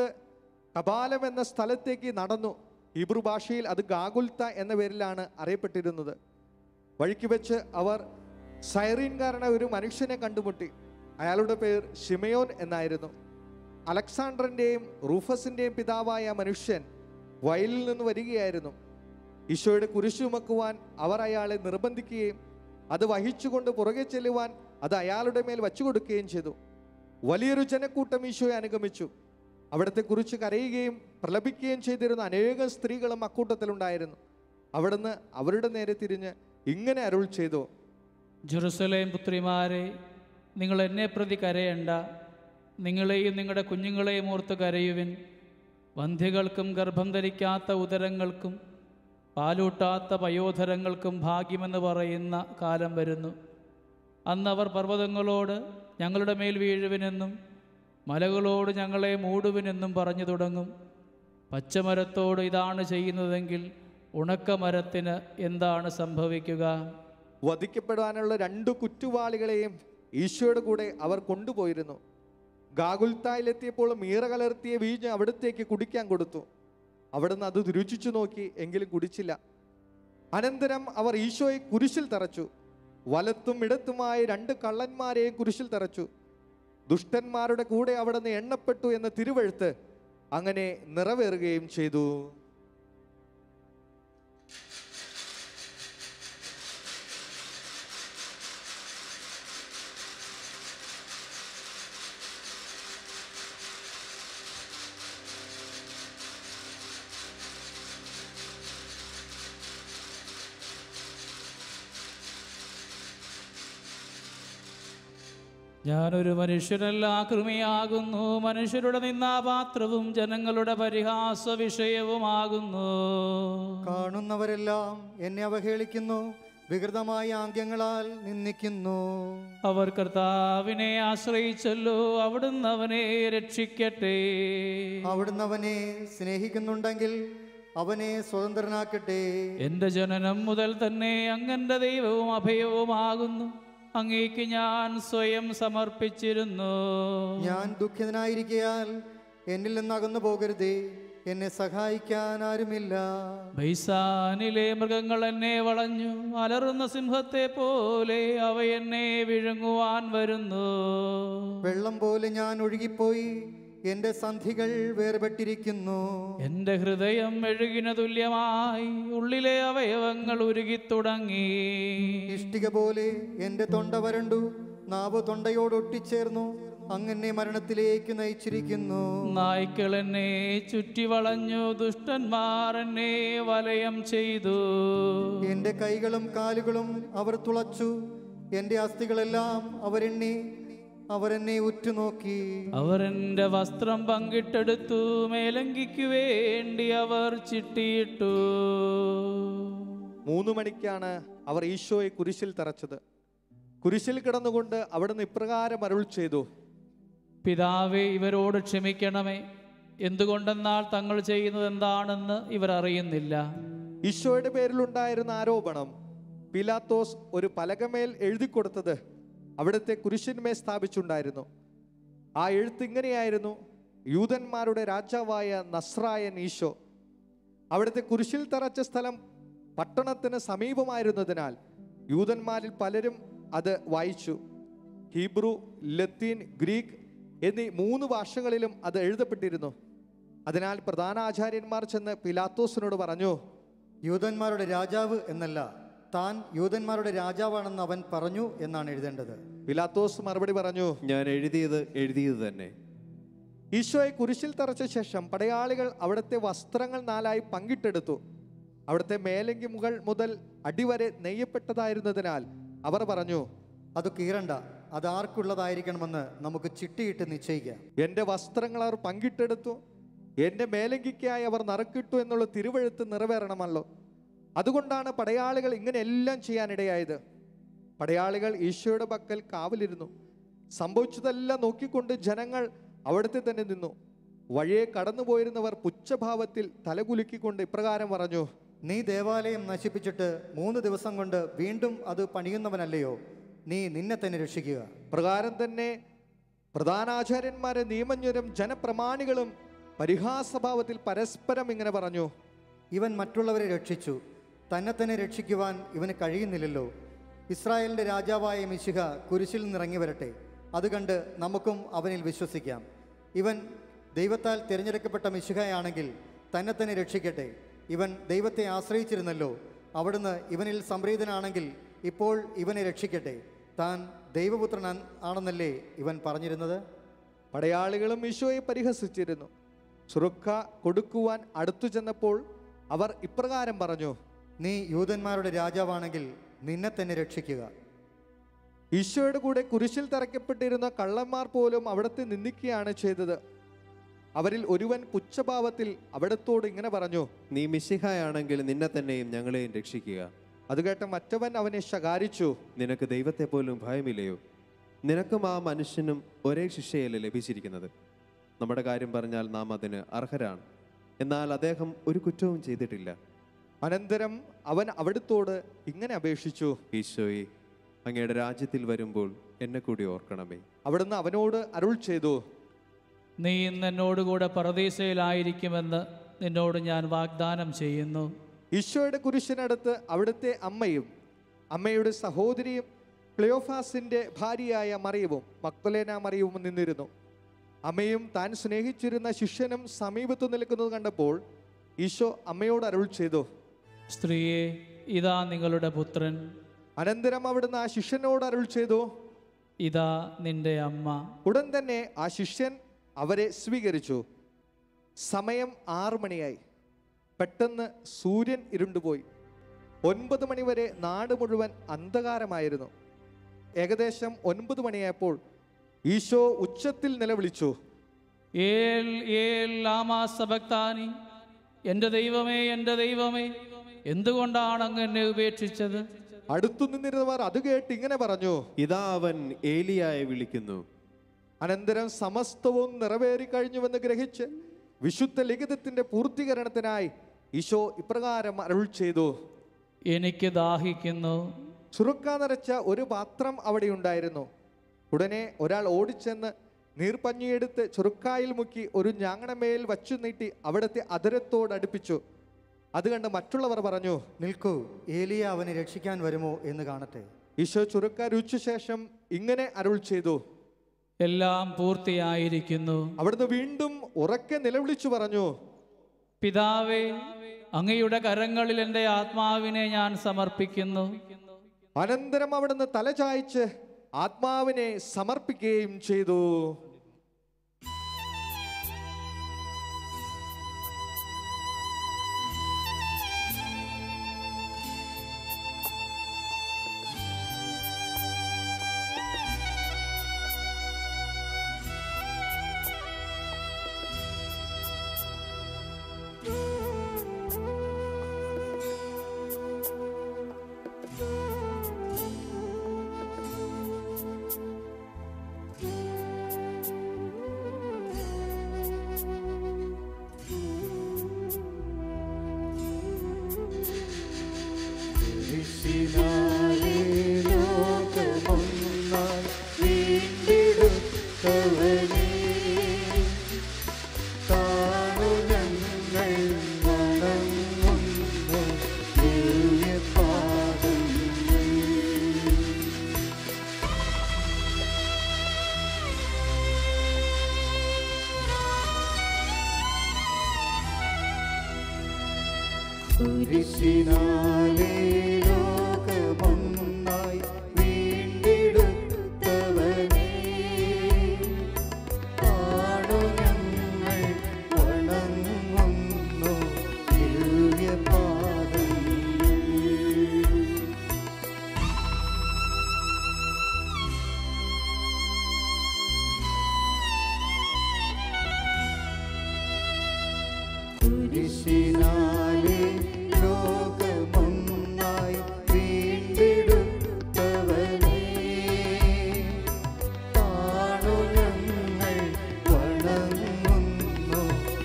കപാലം എന്ന സ്ഥലത്തേക്ക് നടന്നു ഹീബ്രു ഭാഷയിൽ അത് ഗാഗുൽത്ത എന്ന പേരിലാണ് അറിയപ്പെട്ടിരുന്നത് വഴിക്ക് വെച്ച് അവർ സൈറീൻകാരനായ ഒരു മനുഷ്യനെ കണ്ടുമുട്ടി അയാളുടെ പേർ ഷിമയോൻ എന്നായിരുന്നു അലക്സാണ്ടറിൻ്റെയും റൂഫസിൻ്റെയും പിതാവായ ആ മനുഷ്യൻ വയലിൽ നിന്ന് വരികയായിരുന്നു ഈശോയുടെ കുരിശു ചുമക്കുവാൻ അവർ അയാളെ നിർബന്ധിക്കുകയും അത് വഹിച്ചുകൊണ്ട് പുറകെ ചെല്ലുവാൻ അത് അയാളുടെ മേൽ വച്ചു കൊടുക്കുകയും ചെയ്തു വലിയൊരു ജനക്കൂട്ടം ഈശോയെ അനുഗമിച്ചു അവിടത്തെ കുറിച്ച് കരയുകയും പ്രലപിക്കുകയും ചെയ്തിരുന്ന അനേകം സ്ത്രീകളും അക്കൂട്ടത്തിലുണ്ടായിരുന്നു അവിടുന്ന് അവരുടെ നേരെ തിരിഞ്ഞ് ഇങ്ങനെ അരുൾ ചെയ്തു ജെറുസലേം പുത്രിമാരെ നിങ്ങൾ എന്നെ പ്രതി കരയണ്ട നിങ്ങളെയും നിങ്ങളുടെ കുഞ്ഞുങ്ങളെയും ഓർത്ത് കരയുവിൻ വന്ധ്യകൾക്കും ഗർഭം ധരിക്കാത്ത ഉദരങ്ങൾക്കും പാലൂട്ടാത്ത പയോധരങ്ങൾക്കും ഭാഗ്യമെന്ന് പറയുന്ന കാലം വരുന്നു അന്ന് അവർ പർവ്വതങ്ങളോട് ഞങ്ങളുടെ മേൽ വീഴുവിനെന്നും മലകളോട് ഞങ്ങളെ മൂടുവിനെന്നും പറഞ്ഞു തുടങ്ങും പച്ചമരത്തോട് ഇതാണ് ചെയ്യുന്നതെങ്കിൽ ഉണക്കമരത്തിന് എന്താണ് സംഭവിക്കുക വധിക്കപ്പെടാനുള്ള രണ്ട് കുറ്റുവാളികളെയും ഈശോയുടെ കൂടെ അവർ കൊണ്ടുപോയിരുന്നു ഗാഗുൽത്തായിലെത്തിയപ്പോൾ മീറ കലർത്തിയ വീഞ്ഞ് അവിടത്തേക്ക് കുടിക്കാൻ കൊടുത്തു അവിടുന്ന് അത് രുചിച്ചു നോക്കി എങ്കിലും കുടിച്ചില്ല അനന്തരം അവർ ഈശോയെ കുരിശിൽ തറച്ചു വലത്തും ഇടത്തുമായി രണ്ട് കള്ളന്മാരെയും കുരിശിൽ തറച്ചു ദുഷ്ടന്മാരുടെ കൂടെ അവിടുന്ന് എണ്ണപ്പെട്ടു എന്ന തിരുവഴുത്ത് അങ്ങനെ നിറവേറുകയും ചെയ്തു ഞാനൊരു മനുഷ്യരല്ല കൃമിയാകുന്നു മനുഷ്യരുടെ നിന്നാപാത്രവും ജനങ്ങളുടെ പരിഹാസ വിഷയവുമാകുന്നു കാണുന്നവരെല്ലാം എന്നെ അവഹേളിക്കുന്നു വികൃതമായ ആംഗ്യങ്ങളാൽ നിന്ദിക്കുന്നു അവർ കർത്താവിനെ ആശ്രയിച്ചല്ലോ അവിടുന്ന് അവനെ രക്ഷിക്കട്ടെ അവിടുന്ന് അവനെ സ്നേഹിക്കുന്നുണ്ടെങ്കിൽ അവനെ സ്വതന്ത്രനാക്കട്ടെ എൻ്റെ ജനനം മുതൽ തന്നെ അങ്ങൻ്റെ ദൈവവും അഭയവുമാകുന്നു അങ്ങേക്ക് ഞാൻ സ്വയം സമർപ്പിച്ചിരുന്നു ഞാൻ ദുഃഖിതനായിരിക്കയാൽ എന്നിൽ നിന്ന് അകന്നു പോകരുതേ എന്നെ സഹായിക്കാൻ ആരുമില്ല ബൈസാനിലെ മൃഗങ്ങൾ എന്നെ വളഞ്ഞു അലറുന്ന സിംഹത്തെ പോലെ അവ എന്നെ വിഴുങ്ങുവാൻ വരുന്നു വെള്ളം പോലെ ഞാൻ ഒഴുകിപ്പോയി എൻ്റെ സന്ധികൾ വേർപെട്ടിരിക്കുന്നു എന്റെ ഹൃദയം മെഴുകിന തുല്യമായി ഉള്ളിലെ അവയവങ്ങൾ ഉരുകിത്തുടങ്ങി ഇഷ്ടിക പോലെ എൻ്റെ തൊണ്ട വരണ്ടു നാവ് തൊണ്ടയോട് ഒട്ടിച്ചേർന്നു അങ്ങനെ മരണത്തിലേക്ക് നയിച്ചിരിക്കുന്നു നായ്ക്കൾ എന്നെ ചുറ്റി വളഞ്ഞു ദുഷ്ടന്മാർ എന്നെ വലയം ചെയ്തു എൻ്റെ കൈകളും കാലുകളും അവർ തുളച്ചു എൻ്റെ അസ്ഥികളെല്ലാം അവരെണ്ണി അവരെന്നെ ഉറ്റുനോക്കി അവർ എൻ്റെ വസ്ത്രം പങ്കിട്ടെടുത്തു മേലങ്കിക്ക് വേണ്ടി അവർ ചിട്ടിയിട്ടു മൂന്ന് മണിക്കാണ് അവർ ഈശോയെ കുരിശിൽ തറച്ചത് കുരിശിൽ കിടന്നുകൊണ്ട് അവിടുന്ന് ഇപ്രകാരം അരുൾ ചെയ്തു പിതാവേ ഇവരോട് ക്ഷമിക്കണമേ എന്തുകൊണ്ടെന്നാൽ തങ്ങൾ ചെയ്യുന്നത് എന്താണെന്ന് ഇവർ അറിയുന്നില്ല ഈശോയുടെ പേരിലുണ്ടായിരുന്ന ആരോപണം പിലാത്തോസ് ഒരു പലകമേൽ എഴുതി കൊടുത്തത് അവിടുത്തെ കുരിശിന്മേൽ സ്ഥാപിച്ചുണ്ടായിരുന്നു ആ എഴുത്ത് ഇങ്ങനെയായിരുന്നു യൂതന്മാരുടെ രാജാവായ നസ്രായൻ ഈശോ അവിടുത്തെ കുരിശിൽ തറച്ച സ്ഥലം പട്ടണത്തിന് സമീപമായിരുന്നതിനാൽ യൂതന്മാരിൽ പലരും അത് വായിച്ചു ഹീബ്രു ലത്തീൻ ഗ്രീക്ക് എന്നീ മൂന്ന് ഭാഷകളിലും അത് എഴുതപ്പെട്ടിരുന്നു അതിനാൽ പ്രധാന ആചാര്യന്മാർ ചെന്ന് പിലാത്തോസിനോട് പറഞ്ഞു യൂതന്മാരുടെ രാജാവ് എന്നല്ല താൻ യൂതന്മാരുടെ രാജാവാണെന്ന് അവൻ പറഞ്ഞു എന്നാണ് എഴുതേണ്ടത് പിലാത്തോസ് മറുപടി പറഞ്ഞു ഞാൻ എഴുതിയത് എഴുതിയത് തന്നെ ഈശോയെ കുരിശിൽ തറച്ച ശേഷം പടയാളികൾ അവിടുത്തെ വസ്ത്രങ്ങൾ നാലായി പങ്കിട്ടെടുത്തു അവിടുത്തെ മേലങ്കി മുകൾ മുതൽ അടിവരെ നെയ്യപ്പെട്ടതായിരുന്നതിനാൽ അവർ പറഞ്ഞു അത് കീറണ്ട അത് ആർക്കുള്ളതായിരിക്കണമെന്ന് നമുക്ക് ചിട്ടിയിട്ട് നിശ്ചയിക്കാം എൻ്റെ വസ്ത്രങ്ങൾ അവർ പങ്കിട്ടെടുത്തു എൻ്റെ മേലങ്കിക്കായി അവർ നറുക്കിട്ടു എന്നുള്ള തിരുവഴുത്ത് നിറവേറണമല്ലോ അതുകൊണ്ടാണ് പടയാളികൾ ഇങ്ങനെ എല്ലാം ചെയ്യാനിടയായത് പടയാളികൾ ഈശോയുടെ പക്കൽ കാവലിരുന്നു സംഭവിച്ചതെല്ലാം നോക്കിക്കൊണ്ട് ജനങ്ങൾ അവിടുത്തെ തന്നെ നിന്നു വഴിയെ കടന്നുപോയിരുന്നവർ പുച്ഛഭാവത്തിൽ തലകുലുക്കിക്കൊണ്ട് ഇപ്രകാരം പറഞ്ഞു നീ ദേവാലയം നശിപ്പിച്ചിട്ട് മൂന്ന് ദിവസം കൊണ്ട് വീണ്ടും അത് പണിയുന്നവനല്ലയോ നീ നിന്നെ തന്നെ രക്ഷിക്കുക പ്രകാരം തന്നെ പ്രധാനാചാര്യന്മാരെ നിയമജ്ഞരും ജനപ്രമാണികളും പരിഹാസഭാവത്തിൽ പരസ്പരം ഇങ്ങനെ പറഞ്ഞു ഇവൻ മറ്റുള്ളവരെ രക്ഷിച്ചു തന്നെ തന്നെ രക്ഷിക്കുവാൻ ഇവന് കഴിയുന്നില്ലല്ലോ ഇസ്രായേലിന്റെ രാജാവായ മിശിഹ കുരിശിൽ നിന്നിറങ്ങി വരട്ടെ അത് കണ്ട് നമുക്കും അവനിൽ വിശ്വസിക്കാം ഇവൻ ദൈവത്താൽ തിരഞ്ഞെടുക്കപ്പെട്ട മിശിഹയാണെങ്കിൽ തന്നെ തന്നെ രക്ഷിക്കട്ടെ ഇവൻ ദൈവത്തെ ആശ്രയിച്ചിരുന്നല്ലോ അവിടുന്ന് ഇവനിൽ സംപ്രീതനാണെങ്കിൽ ഇപ്പോൾ ഇവനെ രക്ഷിക്കട്ടെ താൻ ദൈവപുത്രൻ ആണെന്നല്ലേ ഇവൻ പറഞ്ഞിരുന്നത് പടയാളികളും ഈശോയെ പരിഹസിച്ചിരുന്നു സുറുക്ക കൊടുക്കുവാൻ അടുത്തു ചെന്നപ്പോൾ അവർ ഇപ്രകാരം പറഞ്ഞു നീ യൂതന്മാരുടെ രാജാവാണെങ്കിൽ നിന്നെ തന്നെ രക്ഷിക്കുക ഈശോയുടെ കൂടെ കുരിശിൽ തറയ്ക്കപ്പെട്ടിരുന്ന കള്ളന്മാർ പോലും അവിടത്തെ നിന്ദിക്കുകയാണ് ചെയ്തത് അവരിൽ ഒരുവൻ പുച്ഛഭാവത്തിൽ അവിടത്തോട് ഇങ്ങനെ പറഞ്ഞു നീ മിശിഹായാണെങ്കിൽ നിന്നെ തന്നെയും ഞങ്ങളെയും രക്ഷിക്കുക അത് കേട്ട മറ്റവൻ അവനെ ശകാരിച്ചു നിനക്ക് ദൈവത്തെ പോലും ഭയമില്ലയോ നിനക്കും ആ മനുഷ്യനും ഒരേ ശിക്ഷയല്ലേ ലഭിച്ചിരിക്കുന്നത് നമ്മുടെ കാര്യം പറഞ്ഞാൽ നാം അതിന് അർഹരാണ് എന്നാൽ അദ്ദേഹം ഒരു കുറ്റവും ചെയ്തിട്ടില്ല അനന്തരം അവൻ അവിടുത്തോട് ഇങ്ങനെ അപേക്ഷിച്ചു ഈശോയെ അങ്ങയുടെ രാജ്യത്തിൽ വരുമ്പോൾ എന്നെ കൂടി ഓർക്കണമേ അവിടുന്ന് അവനോട് അരുൾ ചെയ്തു നീ ഇന്ന് എന്നോടുകൂടെ പറദീസയിലായിരിക്കുമെന്ന് നിന്നോട് ഞാൻ വാഗ്ദാനം ചെയ്യുന്നു ഈശോയുടെ കുരിശിനടുത്ത് അവിടുത്തെ അമ്മയും അമ്മയുടെ സഹോദരിയും ക്ലിയോഫാസിന്റെ ഭാര്യയായ മറിയവും മക്തലേന മറിയവും നിന്നിരുന്നു അമ്മയും താൻ സ്നേഹിച്ചിരുന്ന ശിഷ്യനും സമീപത്ത് നിൽക്കുന്നത് കണ്ടപ്പോൾ ഈശോ അമ്മയോട് അരുൾ ചെയ്തു സ്ത്രീയെ ഇതാ നിങ്ങളുടെ പുത്രൻ അനന്തരം അവിടുന്ന് ആ ശിഷ്യനോട് അരുൾ ചെയ്തു ഇതാ നിന്റെ അമ്മ ഉടൻ തന്നെ ആ ശിഷ്യൻ അവരെ സ്വീകരിച്ചു സമയം ആറു മണിയായി പെട്ടെന്ന് സൂര്യൻ ഇരുണ്ടുപോയി ഒൻപത് മണിവരെ നാട് മുഴുവൻ അന്ധകാരമായിരുന്നു ഏകദേശം ഒൻപത് മണിയായപ്പോൾ ഈശോ ഉച്ചത്തിൽ നിലവിളിച്ചു ഏൽ ഏൽ ലാമാ സബക്താനി എൻ്റെ ദൈവമേ എൻ്റെ ദൈവമേ എന്തുകൊണ്ടാണ് അങ്ങ് എന്നെ ഉപേക്ഷിച്ചത് അടുത്തു നിന്നിരുന്നവർ അത് കേട്ട് ഇങ്ങനെ പറഞ്ഞു ഇതാ അവൻ ഏലിയായെ വിളിക്കുന്നു അനന്തരം സമസ്തവും നിറവേറി കഴിഞ്ഞുവെന്ന് ഗ്രഹിച്ച് വിശുദ്ധ ലിഖിതത്തിന്റെ പൂർത്തീകരണത്തിനായി ഈശോ ഇപ്രകാരം അരുൾ ചെയ്തു എനിക്ക് ദാഹിക്കുന്നു ചുരുക്ക നിറച്ച ഒരു പാത്രം അവിടെ ഉണ്ടായിരുന്നു ഉടനെ ഒരാൾ ഓടിച്ചെന്ന് നീർപ്പഞ്ഞിയെടുത്ത് ചുരുക്കായിൽ മുക്കി ഒരു ഞാങ്ങണമേൽ വച്ചു നീട്ടി അവിടുത്തെ അതിരത്തോട് അടുപ്പിച്ചു അത് കണ്ട് മറ്റുള്ളവർ പറഞ്ഞു നിൽക്കൂ ഏലിയ അവനെ രക്ഷിക്കാൻ വരുമോ എന്ന് കാണട്ടെ ഈശോ ചുരുക്ക രുചിച്ച ശേഷം ഇങ്ങനെ അരുൾ ചെയ്തു എല്ലാം പൂർത്തിയായിരിക്കുന്നു അവിടുന്ന് വീണ്ടും ഉറക്കെ നിലവിളിച്ചു പറഞ്ഞു പിതാവേ അങ്ങയുടെ കരങ്ങളിൽ എൻ്റെ ആത്മാവിനെ ഞാൻ സമർപ്പിക്കുന്നു അനന്തരം അവിടുന്ന് തലചായ്ച്ച് ആത്മാവിനെ സമർപ്പിക്കുകയും ചെയ്തു കുരിശിനാലേ ലോകമൊന്നായി വീണ്ടെടുത്തവനേ കാണു ഞങ്ങൾ വണങ്ങുന്നു ദിവ്യപാദങ്ങൾ കുരിശിനാലേ ലോകമൊന്നായി വീണ്ടെടുത്തവനേ കാണു ഞങ്ങൾ വണങ്ങുന്നു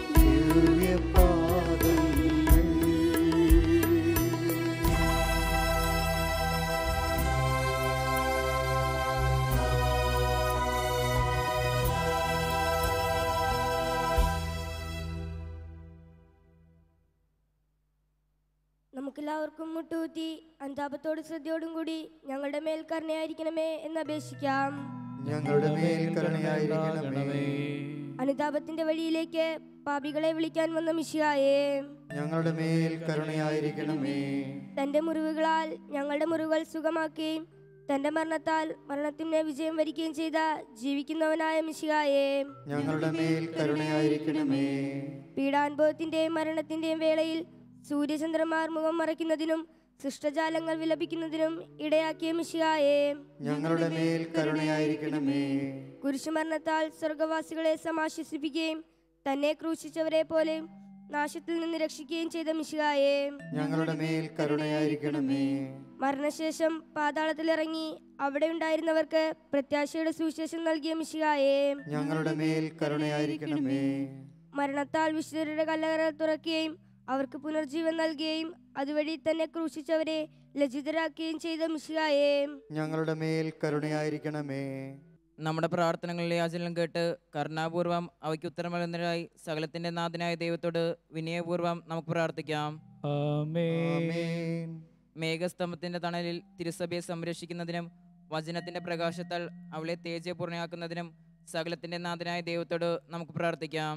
ദിവ്യപാദങ്ങൾ നമുക്കെല്ലാവർക്കും മുട്ടുകുത്തി അന്താപത്തോട് ശ്രദ്ധയോടും കൂടി ഞങ്ങളുടെ മേൽ കരുണയായിരിക്കണമേ എന്ന് അപേക്ഷിക്കാം ഞങ്ങളുടെ മേൽ കരുണയായിരിക്കണമേ അനുതാപത്തിന്റെ വഴിയിലേക്ക് പാപികളെ വിളിക്കാൻ വന്ന മിശിയായേ ഞങ്ങളുടെ മേൽ കരുണയായിരിക്കണമേ തന്റെ മുറിവുകളാൽ ഞങ്ങളുടെ മുറിവുകൾ സുഖമാക്കുകയും തന്റെ മരണത്താൽ മരണത്തിന് വിജയം വരിക്കുകയും ചെയ്ത ജീവിക്കുന്നവനായ മിശിഹായേ ഞങ്ങളുടെ മേൽ കരുണയായിരിക്കണമേ പീഡാനുഭവത്തിന്റെയും മരണത്തിന്റെയും വേളയിൽ സൂര്യചന്ദ്രന്മാർ മുഖം മറയ്ക്കുന്നതിനും സൃഷ്ടജാലങ്ങൾ വിലപിക്കുന്നതിനും ഇടയാക്കിയ മിശിഹായേ ഞങ്ങളുടെ മേൽ കരുണയായിരിക്കണമേ കുരിശുമരണത്താൽ സ്വർഗവാസികളെ സമാശ്വസിപ്പിക്കുകയും തന്നെ ക്രൂശിച്ചവരെ പോലെ നാശത്തിൽ നിന്ന് രക്ഷിക്കുകയും ചെയ്ത മിശിഹായേ ഞങ്ങളുടെ മേൽ കരുണയായിരിക്കണമേ മരണശേഷം പാതാളത്തിലിറങ്ങി അവിടെ ഉണ്ടായിരുന്നവർക്ക് പ്രത്യാശയുടെ സുവിശേഷം നൽകിയ മിശിഹായേ ഞങ്ങളുടെ മേൽ കരുണയായിരിക്കണമേ മരണത്താൽ വിശുദ്ധരുടെ കല്ലറ തുറക്കുകയും അവർക്ക് പുനർജീവൻ നൽകുകയും അതുവഴി തന്നെ ക്രൂശിച്ചവരെ ലജ്ജിതരാക്കുകയും ചെയ്ത മിശിഹായേ ഞങ്ങളുടെ മേൽ കരുണയായിരിക്കണമേ നമ്മുടെ പ്രാർത്ഥനകളിലെ യാചനം കേട്ട് കരുണാപൂർവം അവയ്ക്ക് ഉത്തരമരുന്നതിനായി സകലത്തിന്റെ നാഥനായ ദൈവത്തോട് വിനയപൂർവം നമുക്ക് പ്രാർത്ഥിക്കാം ആമേൻ മേഘസ്തംഭത്തിന്റെ തണലിൽ തിരുസഭയെ സംരക്ഷിക്കുന്നതിനും വചനത്തിന്റെ പ്രകാശത്താൽ അവളെ തേജപൂർണ്ണയാക്കുന്നതിനും സകലത്തിന്റെ നാഥനായ ദൈവത്തോട് നമുക്ക് പ്രാർത്ഥിക്കാം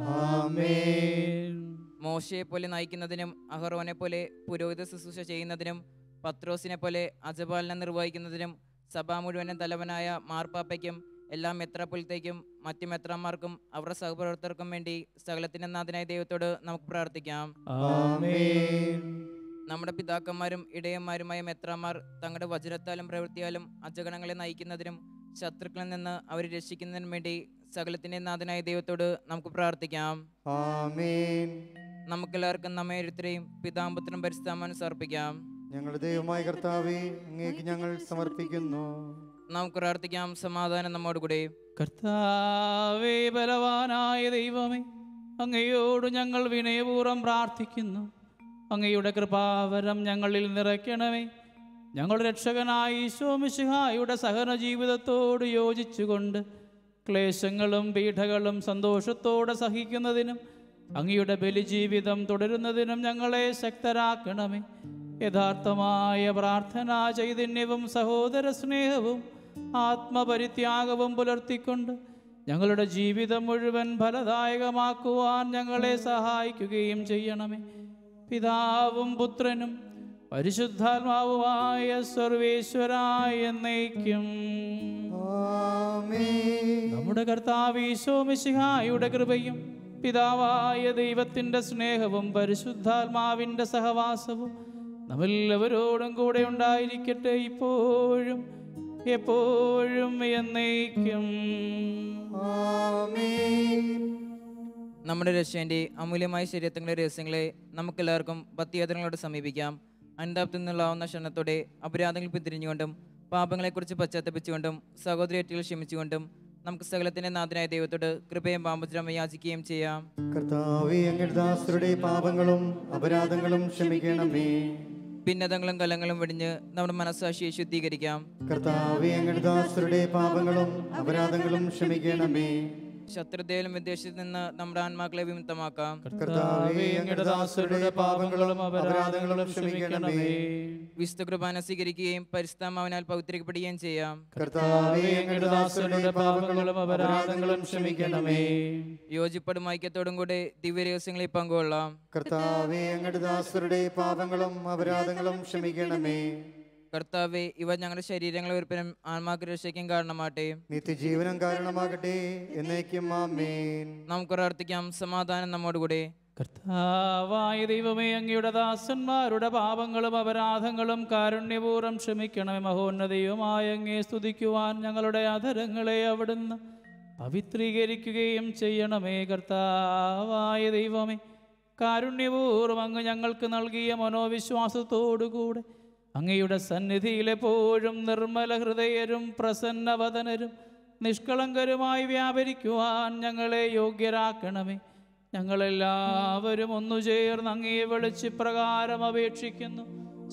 ആമേൻ മോശയെ പോലെ നയിക്കുന്നതിനും അഹറോനെ പോലെ പുരോഹിത ശുശ്രൂഷ ചെയ്യുന്നതിനും പത്രോസിനെ പോലെ അജപാലനം നിർവഹിക്കുന്നതിനും സഭ മുഴുവനും തലവനായ മാർപ്പാപ്പയ്ക്കും എല്ലാ മെത്രാപ്പൊലിത്തേക്കും മറ്റു മെത്രാന്മാർക്കും അവരുടെ സഹപ്രവർത്തകർക്കും വേണ്ടി സകലത്തിന്റെ നാഥനായ ദൈവത്തോട് നമുക്ക് പ്രാർത്ഥിക്കാം ആമേൻ നമ്മുടെ പിതാക്കന്മാരും ഇടയന്മാരുമായ മെത്രാന്മാർ തങ്ങളുടെ വജ്രത്താലും പ്രവൃത്തിയാലും അജഗണങ്ങളെ നയിക്കുന്നതിനും ശത്രുക്കളിൽ നിന്ന് അവരെ രക്ഷിക്കുന്നതിനും വേണ്ടി സകലത്തിന്റെ നാഥനായ ദൈവത്തോട് നമുക്ക് പ്രാർത്ഥിക്കാം ആമേൻ നമുക്കെല്ലാവർക്കും നമ്മെ ഒരുത്തരെയും പിതാമ്പത്തിനും പരിസ്ഥാമാനും സമർപ്പിക്കാം ഞങ്ങളുടെ ദൈവമായ കർത്താവേ അങ്ങേക്ക് ഞങ്ങൾ സമർപ്പിക്കുന്നു നമുക്ക് പ്രാർത്ഥിക്കാം സമാധാനം നമ്മോട് കൂടെ കർത്താവേ ബലവാനായ ദൈവമേ അങ്ങയോട് ഞങ്ങൾ വിനയപൂർവ്വം പ്രാർത്ഥിക്കുന്നു അങ്ങയുടെ കൃപാവരം ഞങ്ങളിൽ നിറയ്ക്കണമേ ഞങ്ങളുടെ രക്ഷകനായ ഈശോമിശിഹായുടെ സഹന ജീവിതത്തോട് യോജിച്ചുകൊണ്ട് ക്ലേശങ്ങളും പീഠകളും സന്തോഷത്തോടെ സഹിക്കുന്നതിനും അങ്ങയുടെ ബലിജീവിതം തുടരുന്നതിനും ഞങ്ങളെ ശക്തരാക്കണമേ യഥാർത്ഥമായ പ്രാർത്ഥനാ ചൈതന്യവും സഹോദര സ്നേഹവും ആത്മപരിത്യാഗവും പുലർത്തിക്കൊണ്ട് ഞങ്ങളുടെ ജീവിതം മുഴുവൻ ഫലദായകമാക്കുവാൻ ഞങ്ങളെ സഹായിക്കുകയും ചെയ്യണമേ പിതാവും പുത്രനും പരിശുദ്ധാത്മാവുമായ സർവേശ്വരായ എന്നേക്കും നമ്മുടെ കർത്താവ് ഈശോമിശിഹായുടെ കൃപയും പിതാവായ ദൈവത്തിൻ്റെ സ്നേഹവും പരിശുദ്ധാത്മാവിൻ്റെ സഹവാസവും നമ്മെല്ലാവരോടും കൂടെ ഉണ്ടായിരിക്കട്ടെ ഇപ്പോഴും എപ്പോഴും എന്നേക്കും നമ്മുടെ രക്ഷേൻ്റെ അമൂല്യമായ ശരീരത്തിൻ്റെ രഹസ്യങ്ങളെ നമുക്കെല്ലാവർക്കും ഭക്തിയാത്രങ്ങളോട് സമീപിക്കാം അൻതാപത്തിൽ നിന്നുള്ളാവുന്ന ക്ഷണത്തോടെ അപരാധങ്ങൾ പിന്തിരിഞ്ഞുകൊണ്ടും പാപങ്ങളെക്കുറിച്ച് പശ്ചാത്തപിച്ചുകൊണ്ടും സഹോദരേറ്റുകൾ ക്ഷമിച്ചുകൊണ്ടും നമുക്ക് സകലത്തിൻ്റെ നാഥനായ ദൈവത്തോട് കൃപയും പാമ്പുദ്രമ യാചിക്കുകയും ചെയ്യാം കർത്താവേ അങ്ങയുടെ ദാസരുടെ പാപങ്ങളും അപരാധങ്ങളും ക്ഷമിക്കണമേ ഭിന്നതകളും കലങ്ങളും വെടിഞ്ഞ് നമ്മുടെ മനസ്സാക്ഷിയെ ശുദ്ധീകരിക്കാം കർത്താവേ അങ്ങയുടെ ദാസരുടെ പാപങ്ങളും അപരാധങ്ങളും ക്ഷമിക്കണമേ ശത്രുതയിലും വിദേശത്ത് നിന്ന് നമ്മുടെ ആത്മാക്കളെ വിമുക്തമാക്കാം കർത്താവേ അങ്ങയുടെ ദാസരുടെ പാപങ്ങളും അപരാധങ്ങളും ക്ഷമിക്കണമേ വിശുദ്ധ കുർബാന സ്വീകരിക്കുകയും പരിശുദ്ധാമാവിനാൽ പൗത്രികപ്പെടുകയും ചെയ്യാം കർത്താവേ അങ്ങയുടെ ദാസരുടെ പാപങ്ങളും അപരാധങ്ങളും ക്ഷമിക്കണമേ യോജിപ്പടും ഐക്യത്തോടും കൂടെ ദിവ്യരഹസ്യങ്ങളിൽ പങ്കുകൊള്ളാം കർത്താവേ അങ്ങയുടെ ദാസരുടെ പാപങ്ങളും അപരാധങ്ങളും ക്ഷമിക്കണമേ കർത്താവെ ഇവ ഞങ്ങളുടെ ശരീരങ്ങളെ ഒരുപ്പനും ആത്മാക്ക് രക്ഷയ്ക്കും കാരണമാട്ടെ നിത്യജീവനം കാരണമാകട്ടെ എന്നേക്കും ആമേൻ നമുക്ക് പ്രാർത്ഥിക്കാം സമാധാനം നമ്മോടുകൂടെ കർത്താവായ ദൈവമേ അങ്ങയുടെ ദാസന്മാരുടെ പാപങ്ങളും അപരാധങ്ങളും കാരുണ്യപൂർവ്വം ക്ഷമിക്കണമേ മഹോന്നതയുമായ അങ്ങേ സ്തുതിക്കുവാൻ ഞങ്ങളുടെ അധരങ്ങളെ അവിടുന്ന് പവിത്രീകരിക്കുകയും ചെയ്യണമേ കർത്താവായ ദൈവമേ കാരുണ്യപൂർവ്വം അങ്ങ് ഞങ്ങൾക്ക് നൽകിയ മനോവിശ്വാസത്തോടുകൂടെ അങ്ങയുടെ സന്നിധിയിൽ എപ്പോഴും നിർമ്മല ഹൃദയരും പ്രസന്നവദനരും നിഷ്കളങ്കരുമായി വ്യാപരിക്കുവാൻ ഞങ്ങളെ യോഗ്യരാക്കണമേ ഞങ്ങളെല്ലാവരും ഒന്നു ചേർന്ന് അങ്ങയെ വിളിച്ച് പ്രകാരം അപേക്ഷിക്കുന്നു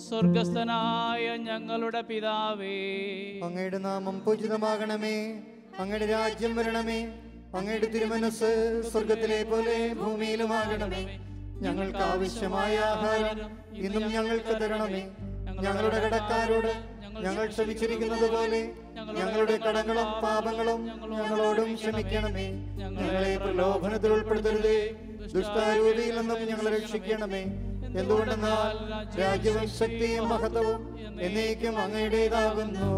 സ്വർഗസ്ഥനായ ഞങ്ങളുടെ പിതാവേ അങ്ങയുടെ നാമം പൂജിതമാകണമേ അങ്ങയുടെ രാജ്യം വരണമേ അങ്ങയുടെ തിരുമനസ് സ്വർഗത്തിലെ പോലെ ഭൂമിയിലുമാകണമേ ഞങ്ങൾക്ക് ആവശ്യമായ ആഹാരം ഇന്നും ഞങ്ങൾക്ക് തരണമേ ഞങ്ങളുടെ കടക്കാരോട് ഞങ്ങൾ ക്ഷമിച്ചിരിക്കുന്നത് പോലെ ഞങ്ങളുടെ കടങ്ങളും പാപങ്ങളും ഞങ്ങളോടും ക്ഷമിക്കണമേ ഞങ്ങളെ പ്രലോഭനത്തിൽ ഉൾപ്പെടുത്തരുതേ ദുഷ്ടാരൂപിയിൽ നിന്നും ഞങ്ങളെ രക്ഷിക്കണമേ എന്തുകൊണ്ടെന്നാൽ രാജ്യവും ശക്തിയും മഹത്വവും എന്നേക്കും അങ്ങയുടേതാകുന്നു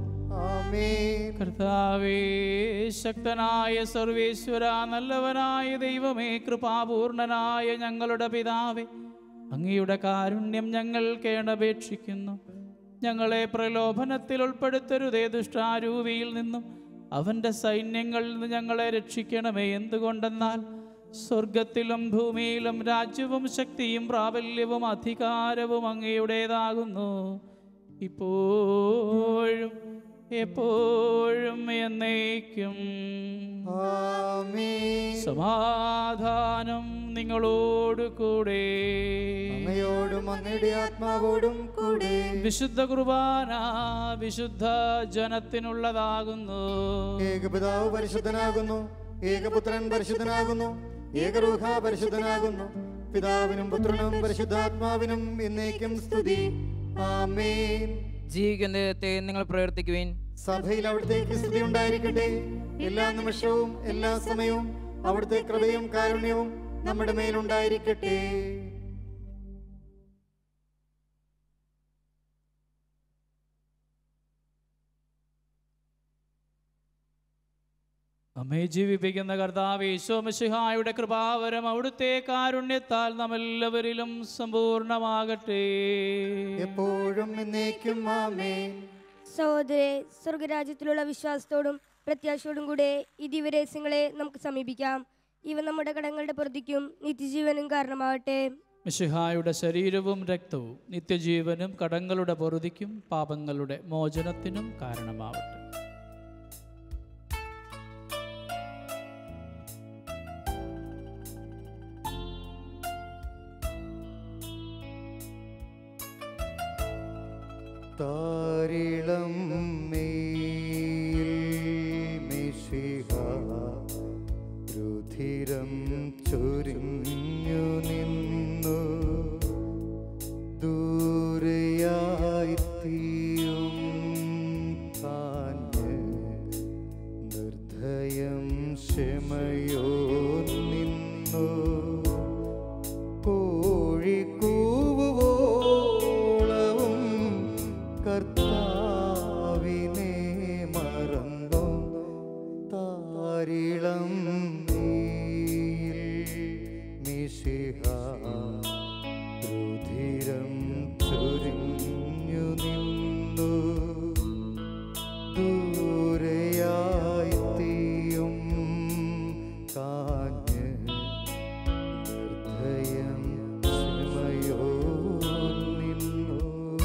ആമേൻ കർത്താവേ ശക്തനായ സർവേശ്വര നല്ലവനായ ദൈവമേ കൃപാപൂർണനായ ഞങ്ങളുടെ പിതാവേ അങ്ങയുടെ കാരുണ്യം ഞങ്ങൾ കേണപേക്ഷിക്കുന്നു ഞങ്ങളെ പ്രലോഭനത്തിൽ ഉൾപ്പെടുത്തരുതേ ദുഷ്ടാരൂപിയിൽ നിന്നും അവൻ്റെ സൈന്യങ്ങളിൽ നിന്ന് ഞങ്ങളെ രക്ഷിക്കണമേ എന്തുകൊണ്ടെന്നാൽ സ്വർഗത്തിലും ഭൂമിയിലും രാജ്യവും ശക്തിയും പ്രാബല്യവും അധികാരവും അങ്ങയുടേതാകുന്നു ഇപ്പോഴും എപ്പോഴും എന്നേക്കും സമാധാനം നിങ്ങളോട് കൂടെ അങ്ങയോടും അങ്ങയുടെ ആത്മാവോടും കൂടെ വിശുദ്ധ കുർബാന വിശുദ്ധ ജനത്തിനുള്ളതാകുന്നു ഏകപിതാവ് പരിശുദ്ധനാകുന്നു ഏകപുത്രൻ പരിശുദ്ധനാകുന്നു ഏകരൂഹ പരിശുദ്ധനാകുന്നു പിതാവിനും പുത്രനും പരിശുദ്ധാത്മാവിനും എന്നേക്കും സ്തുതി ആമേൻ ജീവിക്കുന്ന ദൈവത്തെ നിങ്ങൾ പ്രവർത്തിക്കുവിൻ സഭയിൽ അവിടുത്തേക്ക് സ്തുതി ഉണ്ടായിരിക്കട്ടെ എല്ലാ നിമിഷവും എല്ലാ സമയവും അവിടുത്തെ കൃപയും കാരുണ്യവും നമ്മുടെ മേലുണ്ടായിരിക്കട്ടെ നമ്മെ ജീവിപ്പിക്കുന്ന കർത്താവ് ഈശോമിശിഹായുടെ കൃപാവരം അവിടുത്തെ കാരുണ്യത്താൽ നമ്മെല്ലാവരിലും സമ്പൂർണമാകട്ടെ എപ്പോഴും എന്നേക്കും ആമേൻ സഹോദരെ സ്വർഗരാജ്യത്തിലുള്ള വിശ്വാസത്തോടും പ്രത്യാശയോടും കൂടെ ഈ ദിവരഹസ്യങ്ങളെ നമുക്ക് സമീപിക്കാം ഇവ നമ്മുടെ കടങ്ങളുടെ പ്രതിക്കും നിത്യജീവനും കാരണമാകട്ടെ മിശിഹായുടെ ശരീരവും രക്തവും നിത്യജീവനും കടങ്ങളുടെ പൊറുതിക്കും പാപങ്ങളുടെ മോചനത്തിനും കാരണമാവട്ടെ താരിളം മേൽ മിശിഹാ ചൊരിഞ്ഞു നിന്നു ദൂരെയായി തീയും കാഞ്ഞ് നിർദ്ധയം ക്ഷമയോ നിന്നു കോഴിക്കൂവുവോളവും കർത്താവിനെ മറന്നു താരിളം നീയിൽ മിശിഹ രുധിരം ചൊരിഞ്ഞു നിന്നു ദൂരെയായി തീയും കാഞ്ഞ് നിർദ്ധയം ക്ഷമയോ നിന്നു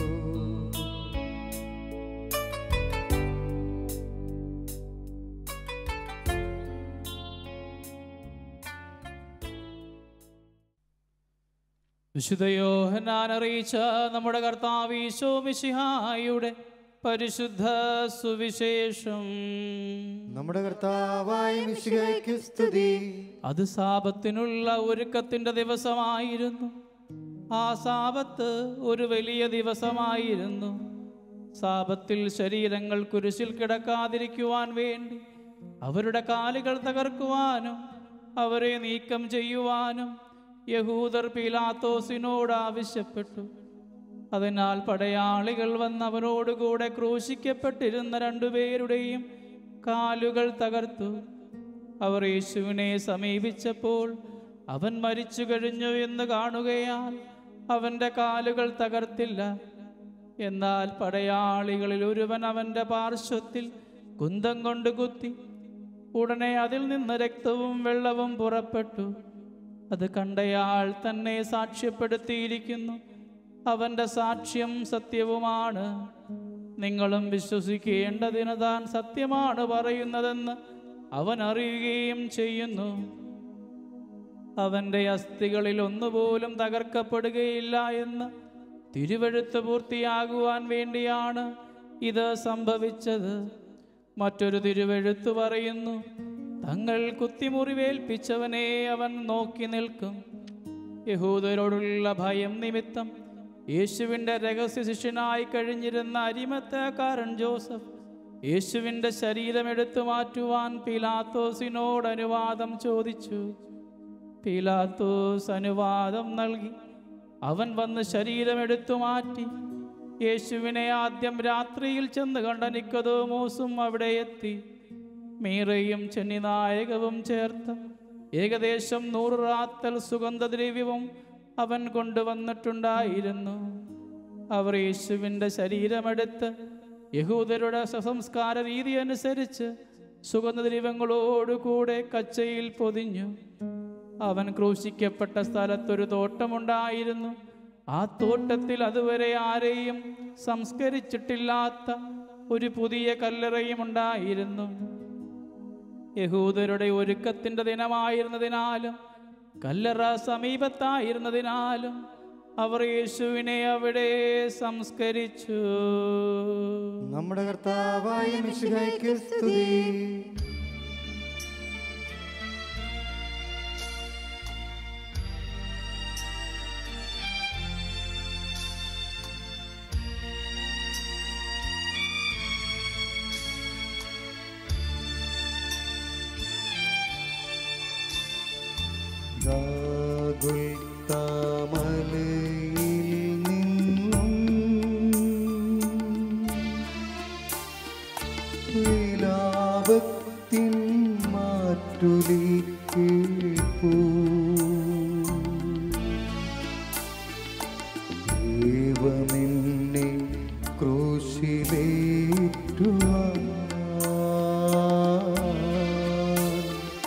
വിശുദ്ധയോഹനാൻ അറിയിച്ച നമ്മുടെ കർത്താവ് ഈശോ മിശിഹായുടെ പരിശുദ്ധ സുവിശേഷം നമ്മുടെ കർത്താവായ മിശിഹായ്ക്ക് സ്തുതി അത് സാപത്തിനുള്ള ഒരുക്കത്തിന്റെ ദിവസമായിരുന്നു ആ സാപത്ത് ഒരു വലിയ ദിവസമായിരുന്നു സാപത്തിൽ ശരീരങ്ങൾ കുരിശിൽ കിടക്കാതിരിക്കുവാൻ വേണ്ടി അവരുടെ കാലുകൾ തകർക്കുവാനും അവരെ നീക്കം ചെയ്യുവാനും യഹൂദർ പീലാത്തോസിനോട് ആവശ്യപ്പെട്ടു അതിനാൽ പടയാളികൾ വന്ന് അവനോടുകൂടെ ക്രൂശിക്കപ്പെട്ടിരുന്ന രണ്ടുപേരുടെയും കാലുകൾ തകർത്തു അവർ യേശുവിനെ സമീപിച്ചപ്പോൾ അവൻ മരിച്ചു കഴിഞ്ഞു എന്ന് കാണുകയാൽ അവൻ്റെ കാലുകൾ തകർത്തില്ല എന്നാൽ പടയാളികളിൽ ഒരുവൻ അവൻ്റെ പാർശ്വത്തിൽ കുന്തം കൊണ്ട് കുത്തി ഉടനെ അതിൽ നിന്ന് രക്തവും വെള്ളവും പുറപ്പെട്ടു അത് കണ്ടയാൾ തന്നെ സാക്ഷ്യപ്പെടുത്തിയിരിക്കുന്നു അവൻ്റെ സാക്ഷ്യം സത്യവുമാണ് നിങ്ങളും വിശ്വസിക്കേണ്ടതിന് താൻ സത്യമാണ് പറയുന്നതെന്ന് അവൻ അറിയുകയും ചെയ്യുന്നു അവൻ്റെ അസ്ഥികളിൽ ഒന്നുപോലും തകർക്കപ്പെടുകയില്ല എന്ന് തിരുവഴുത്ത് പൂർത്തിയാകുവാൻ വേണ്ടിയാണ് ഇത് സംഭവിച്ചത് മറ്റൊരു തിരുവഴുത്ത് പറയുന്നു തങ്ങൾ കുത്തിമുറിവേൽപ്പിച്ചവനെ അവൻ നോക്കി നിൽക്കും യഹൂദരോടുള്ള ഭയം നിമിത്തം യേശുവിൻ്റെ രഹസ്യ ശിഷ്യനായി കഴിഞ്ഞിരുന്ന അരിമത്തക്കാരൻ ജോസഫ് യേശുവിൻ്റെ ശരീരം എടുത്തു മാറ്റുവാൻ പിലാത്തോസിനോട് അനുവാദം ചോദിച്ചു പീലാത്തോസ് അനുവാദം നൽകി അവൻ വന്ന് ശരീരം എടുത്തു മാറ്റി യേശുവിനെ ആദ്യം രാത്രിയിൽ ചെന്ന് കണ്ട നിക്കതോമോസും അവിടെ എത്തി മീറയും ചെന്നിനായകവും ചേർത്ത് ഏകദേശം നൂറ് റാത്തൽ സുഗന്ധദ്രവ്യവും അവൻ കൊണ്ടുവന്നിട്ടുണ്ടായിരുന്നു അവർ യേശുവിൻ്റെ ശരീരമെടുത്ത് യഹൂദരുടെ സംസ്കാര രീതി അനുസരിച്ച് സുഗന്ധദ്രവ്യങ്ങളോടുകൂടെ കച്ചയിൽ പൊതിഞ്ഞു അവൻ ക്രൂശിക്കപ്പെട്ട സ്ഥലത്തൊരു തോട്ടമുണ്ടായിരുന്നു ആ തോട്ടത്തിൽ അതുവരെ ആരെയും സംസ്കരിച്ചിട്ടില്ലാത്ത ഒരു പുതിയ കല്ലറയും ഉണ്ടായിരുന്നു യഹൂദരുടെ ഒരുക്കത്തിന്റെ ദിനമായിരുന്നതിനാലും കല്ലറ സമീപത്തായിരുന്നതിനാലും അവർ യേശുവിനെ അവിടെ സംസ്കരിച്ചു നമ്മുടെ കർത്താവായ മിശിഹായ്ക്ക് സ്തുതി ഗാഗുൽത്താമലയിൽ നിന്നും വിലാപത്തിൻ മാറ്റുലി കേൾപ്പൂ ദൈവമെന്നെ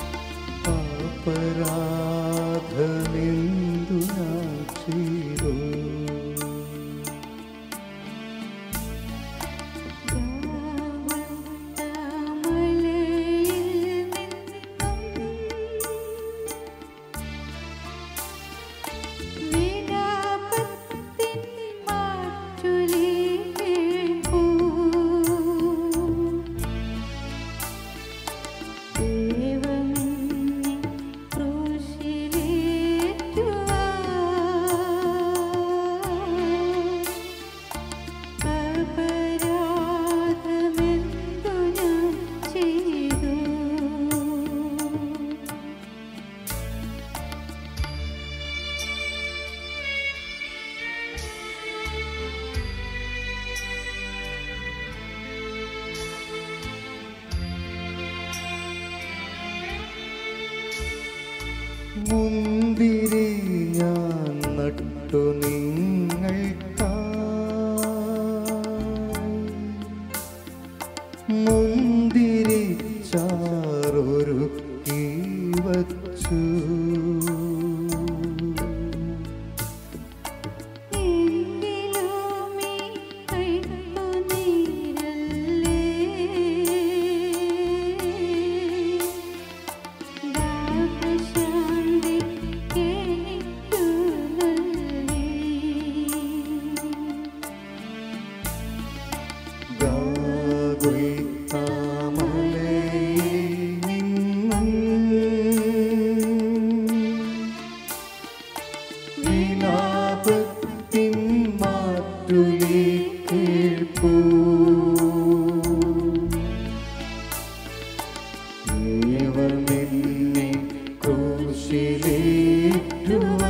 ക്രൂശിലേറ്റുവാൻ അപരാധമെന്തു ഞാൻ ചെയ്തു മുന്തിരി ഞാൻ നട്ടു നിങ്ങൾക്കായി മുന്തിരി ചാറൊരുക്കി വച്ചു വിലാപത്തിൻ മാറ്റുലി കേൾപ്പൂ ദൈവമെന്നെ ക്രൂശിലേറ്റുവാൻ